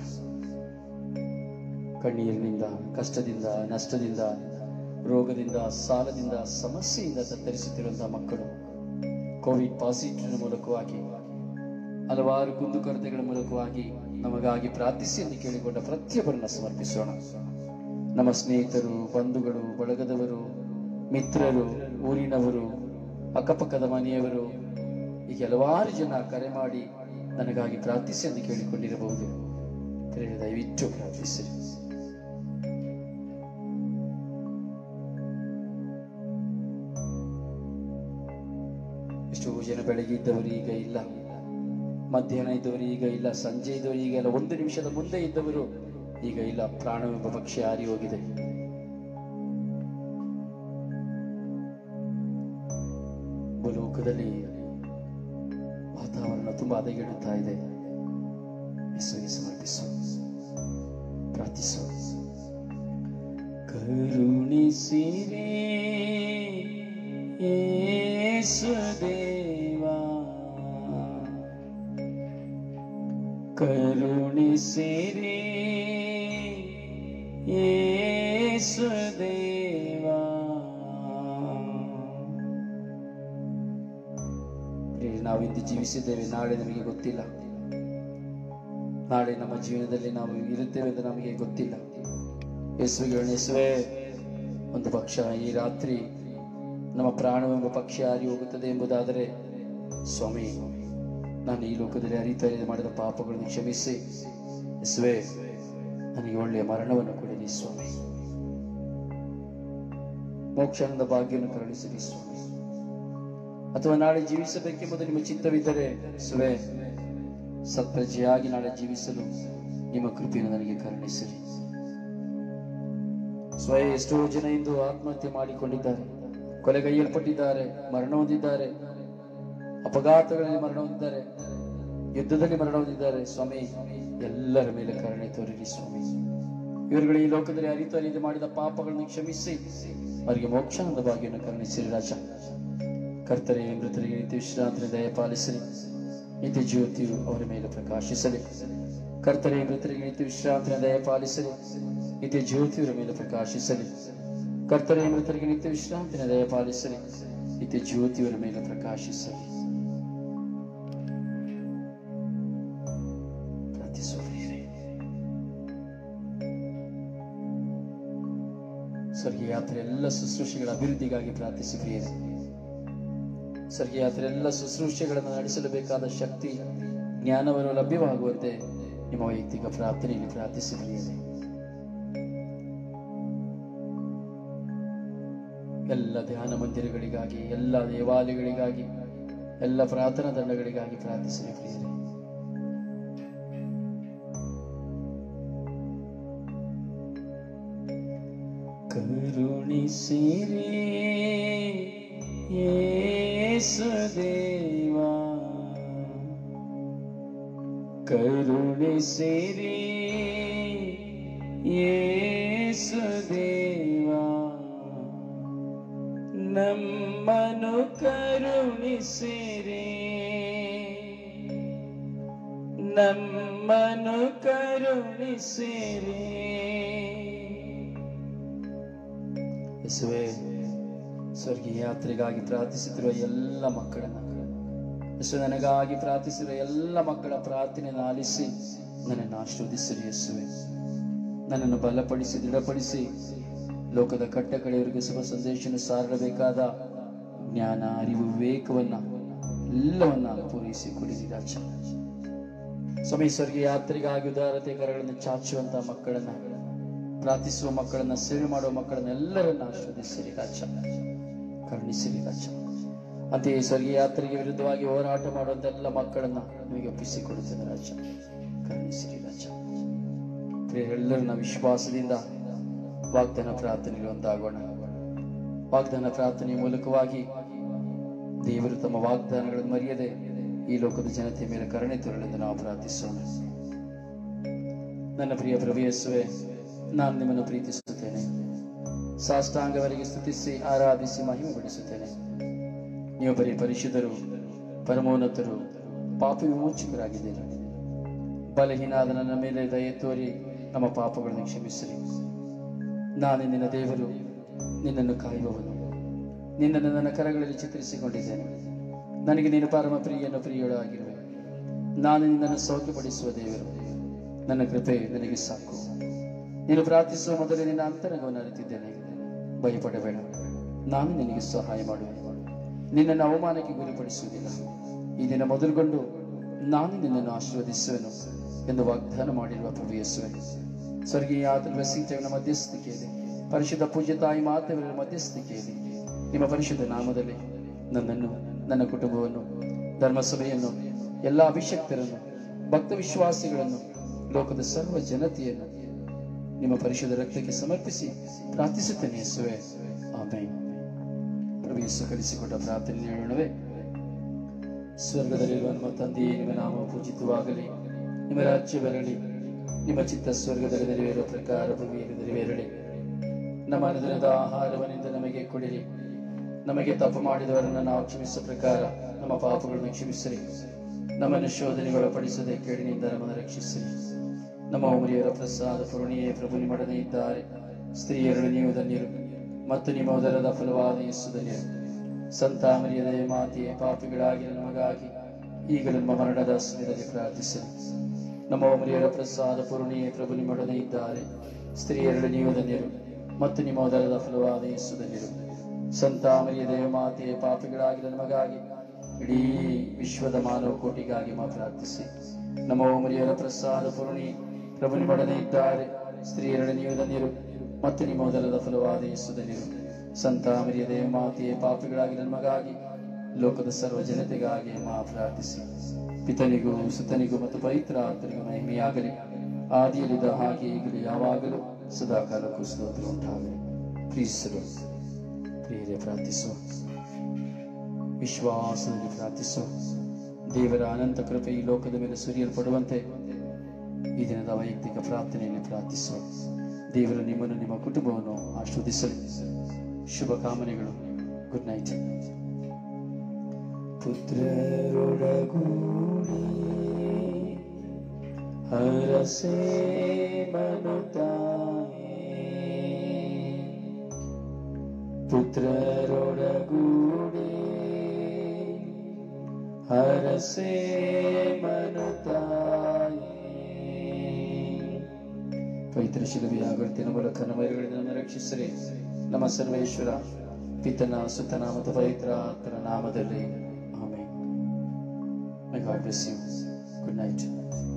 ಕಣ್ಣೀರಿನಿಂದ ಕಷ್ಟದಿಂದ ನಷ್ಟದಿಂದ ರೋಗದಿಂದ ಸಾಲದಿಂದ ಸಮಸ್ಯೆಯಿಂದ ತತ್ತರಿಸುತ್ತಿರುವಂತಹ ಮಕ್ಕಳು ಕೋವಿಡ್ ಪಾಸಿಟಿವ್ ಮೂಲಕವಾಗಿ ಹಲವಾರು ಕುಂದುಕೊರತೆಗಳ ಮೂಲಕವಾಗಿ ನಮಗಾಗಿ ಪ್ರಾರ್ಥಿಸಿ ಎಂದು ಕೇಳಿಕೊಂಡ ಪ್ರತಿಯೊಬ್ಬರನ್ನ ಸಮರ್ಪಿಸೋಣ ನಮ್ಮ ಸ್ನೇಹಿತರು ಬಂಧುಗಳು ಬಳಗದವರು ಮಿತ್ರರು ಊರಿನವರು ಅಕ್ಕಪಕ್ಕದ ಮನೆಯವರು ಈಗ ಹಲವಾರು ಜನ ಕರೆ ಮಾಡಿ ನನಗಾಗಿ ಪ್ರಾರ್ಥಿಸಿ ಎಂದು ಕೇಳಿಕೊಂಡಿರಬಹುದು ಪ್ರೇರೆ ದಯವಿಟ್ಟು ಪ್ರಾರ್ಥಿಸಿರಿ ಎಷ್ಟೋ ಜನ ಬೆಳಗ್ಗೆ ಇದ್ದವರು ಈಗ ಇಲ್ಲ ಮಧ್ಯಾಹ್ನ ಇದ್ದವರು ಈಗ ಇಲ್ಲ ಸಂಜೆ ಇದ್ದವರು ಈಗ ಇಲ್ಲ ಒಂದು ನಿಮಿಷದ ಮುಂದೆ ಇದ್ದವರು ಈಗ ಇಲ್ಲ ಪ್ರಾಣವೆಂಬ ಪಕ್ಷಿ ಹಾರಿ ಹೋಗಿದೆ ಭೂಲೋಕದಲ್ಲಿ ವಾತಾವರಣ ತುಂಬಾ ಹದಗೆಡುತ್ತಾ ಇದೆ ಯೇಸುವಿಗೆ ಸಮರ್ಪಿಸು ಪ್ರಾರ್ಥಿಸು ಕರುಣಿಸಿರಿ ಯೇಸುದೇವಾ ಕರುಣಿಸಿರಿ ಯೇಸುದೇವಾ ಪ್ರಿಯರೇ, ನಾವಿಂದು ಜೀವಿಸಿದ್ದೇವೆ ನಾಳೆ ನಮಗೆ ಗೊತ್ತಿಲ್ಲ ನಾಳೆ ನಮ್ಮ ಜೀವನದಲ್ಲಿ ನಾವು ಇರುತ್ತೇವೆ ಎಂದು ನಮಗೆ ಗೊತ್ತಿಲ್ಲ ಯೇಸುವಿಗೆ ಎಣಿಸುವೆ ಒಂದು ಪಕ್ಷ ಈ ರಾತ್ರಿ ನಮ್ಮ ಪ್ರಾಣವೆಂಬ ಪಕ್ಷಿ ಹಾರಿ ಹೋಗುತ್ತದೆ ಎಂಬುದಾದರೆ ಸ್ವಾಮಿ ನಾನು ಈ ಲೋಕದಲ್ಲಿ ಅರಿತರಿದು ಮಾಡಿದ ಪಾಪಗಳನ್ನು ಕ್ಷಮಿಸಿ ಯೇಸುವೆ ನನಗೆ ಒಳ್ಳೆಯ ಮರಣವನ್ನು ಕೊಡಿರಿ ಸ್ವಾಮಿ ಮೋಕ್ಷಾನಂದ ಭಾಗ್ಯವನ್ನು ಕರುಣಿಸಿರಿ ಸ್ವಾಮಿ ಅಥವಾ ನಾಳೆ ಜೀವಿಸಬೇಕೆಂಬುದು ನಿಮ್ಮ ಚಿತ್ತವಿದ್ದರೆ ಸುವೆ ಸತ್ಪ್ರಜೆಯಾಗಿ ನಾಳೆ ಜೀವಿಸಲು ನಿಮ್ಮ ಕೃಪೆಯನ್ನು ನನಗೆ ಕರುಣಿಸಿರಿ ಸ್ವಯ ಎಷ್ಟೋ ಜನ ಇಂದು ಆತ್ಮಹತ್ಯೆ ಮಾಡಿಕೊಂಡಿದ್ದಾರೆ ಕೊಲೆಗೈಯಲ್ಪಟ್ಟಿದ್ದಾರೆ ಮರಣ ಹೊಂದಿದ್ದಾರೆ ಅಪಘಾತಗಳಲ್ಲಿ ಮರಣ ಹೊಂದಿದ್ದಾರೆ ಯುದ್ಧದಲ್ಲಿ ಮರಣ ಹೊಂದಿದ್ದಾರೆ ಸ್ವಾಮಿ ಎಲ್ಲರ ಮೇಲೆ ಕರುಣೆ ತೋರಿರಿ ಸ್ವಾಮಿ ಇವರುಗಳು ಈ ಲೋಕದಲ್ಲಿ ಅರಿತು ಅರಿದು ಮಾಡಿದ ಪಾಪಗಳನ್ನು ಕ್ಷಮಿಸಿ ಅವರಿಗೆ ಮೋಕ್ಷಾನಂದ ಭಾಗ್ಯವನ್ನು ಕರುಣಿಸಿರಿ ರಾಜ ಕರ್ತರೆ ಮೃತರಿಗೆ ನಿತ್ಯ ವಿಶ್ರಾಂತಿ ದಯಪಾಲಿಸಲಿ ನಿತ್ಯ ಜ್ಯೋತಿಯು ಅವರ ಮೇಲೆ ಪ್ರಕಾಶಿಸಲಿ ಕರ್ತರೆ ಮೃತರಿಗೆ ನಿತ್ಯ ವಿಶ್ರಾಂತಿ ದಯಪಾಲಿಸಲಿ ನಿತ್ಯ ಜ್ಯೋತಿಯವರ ಮೇಲೆ ಪ್ರಕಾಶಿಸಲಿ ಕರ್ತರೆ ಮೃತರಿಗೆ ನಿತ್ಯ ವಿಶ್ರಾಂತಿನ ದಯಪಾಲಿಸಲಿ ನಿತ್ಯ ಜ್ಯೋತಿಯವರ ಮೇಲೆ ಪ್ರಕಾಶಿಸಲಿ ಪ್ರಾರ್ಥಿಸುವ ಪ್ರಿಯರೇ. ಸ್ವರ್ಗೀಯ ಯಾತ್ರೆ ಎಲ್ಲ ಶುಶ್ರೂಷೆಗಳ ಅಭಿವೃದ್ಧಿಗಾಗಿ ಪ್ರಾರ್ಥಿಸಿ ಪ್ರಿಯರೇ ಸ್ವರ್ಗೀಯ ಯಾತ್ರೆ ಎಲ್ಲ ಶುಶ್ರೂಷೆಗಳನ್ನು ನಡೆಸಲು ಬೇಕಾದ ಶಕ್ತಿ ಜ್ಞಾನವನ್ನು ಲಭ್ಯವಾಗುವಂತೆ ನಿಮ್ಮ ವೈಯಕ್ತಿಕ ಪ್ರಾರ್ಥನೆಯಲ್ಲಿ ಪ್ರಾರ್ಥಿಸಿ ಪ್ರಿಯರೇ ಎಲ್ಲ ಧ್ಯಾನ ಮಂದಿರಗಳಿಗಾಗಿ ಎಲ್ಲ ದೇವಾಲಯಗಳಿಗಾಗಿ ಎಲ್ಲ ಪ್ರಾರ್ಥನಾ ತಂಡಗಳಿಗಾಗಿ ಪ್ರಾರ್ಥಿಸಿರಿ ಪ್ರಿಯರೇ ಕರುಣಿಸಿರಿ ಯೇಸುದೇವಾ ಕರುಣಿಸಿರಿ ಯೇಸು ದೇವಾ ನಮ್ಮನು ಕರುಣಿಸಿರಿ ನಮ್ಮನು ಕರುಣಿಸಿರಿ ಯೇಸುವೆ ಸ್ವರ್ಗೀಯ ಯಾತ್ರೆಗಾಗಿ ಪ್ರಾರ್ಥಿಸುತ್ತಿರುವ ಎಲ್ಲ ಮಕ್ಕಳನ್ನ ಯೇಸು ನನಗಾಗಿ ಪ್ರಾರ್ಥಿಸಿರುವ ಎಲ್ಲ ಮಕ್ಕಳ ಪ್ರಾರ್ಥನೆಯನ್ನು ಆಲಿಸಿ ನನ್ನನ್ನು ಆಶೀರ್ವದಿಸಿರಿ ಯೇಸುವೆ ನನ್ನನ್ನು ಬಲಪಡಿಸಿ ದೃಢಪಡಿಸಿ ಲೋಕದ ಕಟ್ಟ ಕಡೆಯವರಿಗೆ ಶುಭ ಸಂದೇಶವನ್ನು ಸಾರಬೇಕಾದ ಜ್ಞಾನ ಅರಿವು ವಿವೇಕವನ್ನ ಎಲ್ಲವನ್ನ ಪೂರೈಸಿ ಕೊಡಿರಿ ರಾಜ ಸ್ವಾಮಿ ಸ್ವರ್ಗೀಯ ಯಾತ್ರೆಗಾಗಿ ಉದಾರತೆ ಕರಗಳನ್ನು ಚಾಚುವಂತಹ ಮಕ್ಕಳನ್ನ ಪ್ರಾರ್ಥಿಸುವ ಮಕ್ಕಳನ್ನ ಸೇವೆ ಮಾಡುವ ಮಕ್ಕಳನ್ನ ಎಲ್ಲರನ್ನ ಆಶೀರ್ವದಿಸಿರಿ ರಾಜ ಕರುಣಿಸಿರಿ ರಾಜ ಅಂತೆಯೇ ಸ್ವರ್ಗೀಯ ಯಾತ್ರೆಗೆ ವಿರುದ್ಧವಾಗಿ ಹೋರಾಟ ಮಾಡುವಂತ ಎಲ್ಲ ಮಕ್ಕಳನ್ನ ನಿಮಗೆ ಒಪ್ಪಿಸಿಕೊಡುತ್ತೇನೆ ರಾಜ ಕರುಣಿಸಿರಿ ರಾಜ ಪ್ರಿಯರೆಲ್ಲರನ್ನ ವಿಶ್ವಾಸದಿಂದ ವಾಗ್ದಾನ ಪ್ರಾರ್ಥನೆಗೆ ಒಂದಾಗೋಣ ವಾಗ್ದಾನ ಪ್ರಾರ್ಥನೆಯ ಮೂಲಕವಾಗಿ ದೇವರು ತಮ್ಮ ವಾಗ್ದಾನಗಳನ್ನು ಮರೆಯದೆ ಈ ಲೋಕದ ಜನತೆಯ ಮೇಲೆ ಕರುಣೆ ತೋರಲೆಂದು ನಾವು ಪ್ರಾರ್ಥಿಸೋಣ ನನ್ನ ಪ್ರಿಯ ಪ್ರಭು ನಾನು ನಿಮ್ಮನ್ನು ಪ್ರೀತಿಸುತ್ತೇನೆ ಸಾಷ್ಟಾಂಗವರೆಗೆ ಸ್ತುತಿಸಿ ಆರಾಧಿಸಿ ಮಹಿಮೆ ಪಡಿಸುತ್ತೇನೆ ನೀವು ಬರೀ ಪರಿಶುದ್ಧರು ಪರಮೋನ್ನತರು ಪಾಪ ವಿಮೋಚಕರಾಗಿದ್ದೀರಿ ಬಲಹೀನಾದ ನನ್ನ ಮೇಲೆ ದಯೆ ತೋರಿ ನಮ್ಮ ಪಾಪಗಳನ್ನು ಕ್ಷಮಿಸಿರಿ ನಾನು ನಿನ್ನ ದೇವರು ನಿನ್ನನ್ನು ಕಾಯುವವನು ನಿನ್ನನ್ನು ನನ್ನ ಕರಗಳಲ್ಲಿ ಚಿತ್ರಿಸಿಕೊಂಡಿದ್ದೇನೆ ನನಗೆ ನೀನು ಪರಮ ಪ್ರಿಯನು ಪ್ರಿಯಳು ಆಗಿರುವೆ ನಾನು ನಿನ್ನನ್ನು ಸೌಖ್ಯಪಡಿಸುವ ದೇವರು ನನ್ನ ಕೃಪೆ ನನಗೆ ಸಾಕು ನೀನು ಪ್ರಾರ್ಥಿಸುವ ಮೊದಲೇ ನಿನ್ನ ಅಂತರಂಗವನ್ನು ಅರಿತಿದ್ದೇನೆ ಭಯಪಡಬೇಡ ನಾನು ನಿನಗೆ ಸಹಾಯ ಮಾಡುವೆ ನಿನ್ನನ್ನು ಅವಮಾನಕ್ಕೆ ಗುರಿಪಡಿಸುವುದಿಲ್ಲ ಈ ದಿನ ಮೊದಲುಗೊಂಡು ನಾನು ನಿನ್ನನ್ನು ಆಶೀರ್ವದಿಸುವೆನು ಎಂದು ವಾಗ್ದಾನ ಮಾಡಿರುವ ಪ್ರಭು ಯೇಸುವೆ ಸ್ವರ್ಗೀಯ ಆತನ ಸೀತೆಗಳ ಮಧ್ಯಸ್ಥಿಕೆಯಲ್ಲಿ ಪರಿಶುದ್ಧ ಪೂಜ್ಯ ತಾಯಿ ಮಾತೆಯವರ ಮಧ್ಯಸ್ಥಿಕೆಯಲ್ಲಿ ನಿಮ್ಮ ಪರಿಶುದ್ಧ ನಾಮದಲ್ಲಿ ನನ್ನನ್ನು ನನ್ನ ಕುಟುಂಬವನ್ನು ಧರ್ಮಸಭೆಯನ್ನು ಎಲ್ಲ ಅಭಿಷಕ್ತರನ್ನು ಭಕ್ತ ವಿಶ್ವಾಸಿಗಳನ್ನು ಲೋಕದ ಸರ್ವ ಜನತೆಯನ್ನು ನಿಮ್ಮ ಪರಿಶುದ್ಧ ರಕ್ತಕ್ಕೆ ಸಮರ್ಪಿಸಿ ಪ್ರಾರ್ಥಿಸುತ್ತೇನೆ ಯೇಸುವೆ ಆಮೇಲೆ ಪ್ರಭು ಯೇಸು ಕಲಿಸಿಕೊಟ್ಟ ಪ್ರಾರ್ಥನೆ ಹೇಳೋಣವೇ ಸ್ವರ್ಗದಲ್ಲಿರುವ ನಮ್ಮ ತಂದೆಯೇ ನಿಮ್ಮ ನಾಮ ಪೂಜಿತವಾಗಲಿ ನಿಮ್ಮ ರಾಜ್ಯ ಬರಲಿ ನಿಮ್ಮ ಚಿತ್ತ ಸ್ವರ್ಗದಲ್ಲಿ ನೆರವೇರುವ ಪ್ರಕಾರ ಭೂಮಿಯಲ್ಲಿ ನೆರವೇರಲಿ ನಮ್ಮ ಅನುದಿನದ ಆಹಾರವನ್ನಿಂದ ನಮಗೆ ಕೊಡಿರಿ ನಮಗೆ ತಪ್ಪು ಮಾಡಿದವರನ್ನು ನಾವು ಕ್ಷಮಿಸುವ ಪ್ರಕಾರ ನಮ್ಮ ಪಾಪಗಳನ್ನು ಕ್ಷಮಿಸಿರಿ ನಮ್ಮನ್ನು ಶೋಧನೆಗೊಳಪಡಿಸದೆ ಕೇಳಿನಿಂದ ನಮ್ಮನ್ನು ರಕ್ಷಿಸಿರಿ ನಮ್ಮ ಉಮರಿಯರ ಪ್ರಸಾದ ಪೂರ್ಣಿಯೇ ಪ್ರಭು ನಿಮ್ಮೊಡನೆ ಇದ್ದಾರೆ ಸ್ತ್ರೀಯರು ನೀವು ಧನ್ಯರು ಮತ್ತು ನಿಮ್ಮ ಉದರದ ಫಲವಾದ ಯೇಸು ಧನ್ಯರು ಸಂತಾಮರಿಯದ ಮಾತೆಯೇ ಪಾಪಿಗಳಾಗಿ ನಮಗಾಗಿ ಈಗ ನಮ್ಮ ಮರಣದ ಸಮಯದಲ್ಲಿ ಪ್ರಾರ್ಥಿಸಿರಿ ನಮ್ಮ ಉಮರಿಯರ ಪ್ರಸಾದ ಪೂರ್ಣಿಯೇ ಪ್ರಭು ನಿಮ್ಮೊಡನೆ ಇದ್ದಾರೆ ಸ್ತ್ರೀಯರು ನೀವು ಧನ್ಯರು ಮತ್ತು ನಿಮ್ಮ ಉದರದ ಫಲವಾದ ಯೇಸು ಧನ್ಯರು ಸಂತಾಮರಿಯ ದೇವ ಮಾತೆಯ ಪಾಪಿಗಳಾಗಿ ನಮಗಾಗಿ ಇಡೀ ವಿಶ್ವದ ಮಾನವ ಕೋಟಿಗಾಗಿ ಮಾ ಪ್ರಾರ್ಥಿಸಿ ನಮ್ಮ ಓಮರಿಯರ ಪ್ರಸಾದ ಪೂರ್ಣಿ ಪ್ರಭು ನಿಮ್ಮೊಡನೆ ಇದ್ದಾರೆ ಸ್ತ್ರೀಯರಡೆ ನೀವು ಧನ್ಯರು ಮತ್ತು ನಿಮ್ಮ ಉದರದ ಫಲವಾದ ಯೇಸು ಧನ್ಯರು ಸಂತಾಮರಿಯ ದೇವ ಮಾತೆಯ ಪಾಪಿಗಳಾಗಿ ನಮಗಾಗಿ ಲೋಕದ ಸರ್ವ ಜನತೆಗಾಗಿ ಮಾ ಪ್ರಾರ್ಥಿಸಿ ಪಿತನಿಗೂ ಸುತನಿಗೂ ಮತ್ತು ಪವಿತ್ರ ಆತನಿಗೂ ಮಹಿಮೆಯಾಗಲಿ ಆದಿಯಲ್ಲಿದ್ದ ಹಾಗೆ ಈಗಲೂ ಯಾವಾಗಲೂ ಸದಾಕಾಲಕ್ಕೂ ಸ್ತೋತ್ರ ಉಂಟಾಗಲಿ ಪ್ರೀಸರು ಪ್ರಿಯರೇ ಪ್ರಾರ್ಥಿಸು ವಿಶ್ವಾಸದಲ್ಲಿ ಪ್ರಾರ್ಥಿಸು ದೇವರ ಅನಂತ ಕೃಪೆ ಈ ಲೋಕದ ಮೇಲೆ ಸುರಿಯಲ್ಪಡುವಂತೆ ಈ ದಿನದ ವೈಯಕ್ತಿಕ ಪ್ರಾರ್ಥನೆಯಲ್ಲಿ ಪ್ರಾರ್ಥಿಸು ದೇವರು ನಿಮ್ಮನ್ನು ನಿಮ್ಮ ಕುಟುಂಬವನ್ನು ಆಶೀರ್ವದಿಸಲಿ ಶುಭ ಕಾಮನೆಗಳು ಗುಡ್ ನೈಟ್ ಪುತ್ರರೊಡಗೂಡಿ ಹರಸೆ ಮನುತಾಯೇ ಪುತ್ರರೊಡಗೂಡಿ ಹರಸೆ ಮನುತಾಯೇ ಪವಿತ್ರ ಶಿಲುಬೆಯ ಗುರುತಿನ ಮೂಲಕ ನಮ್ಮ ಇರುಗಳಿಂದ ನಮ್ಮನ್ನು ರಕ್ಷಿಸಿರಿ ನಮ್ಮ ಸರ್ವೇಶ್ವರ ಪಿತನ ಸುತನ ಮತ್ತು ಪವಿತ್ರ ಆತ್ಮನ ನಾಮದಲ್ಲಿ ಆಮೇಲೆ God bless you. Good night.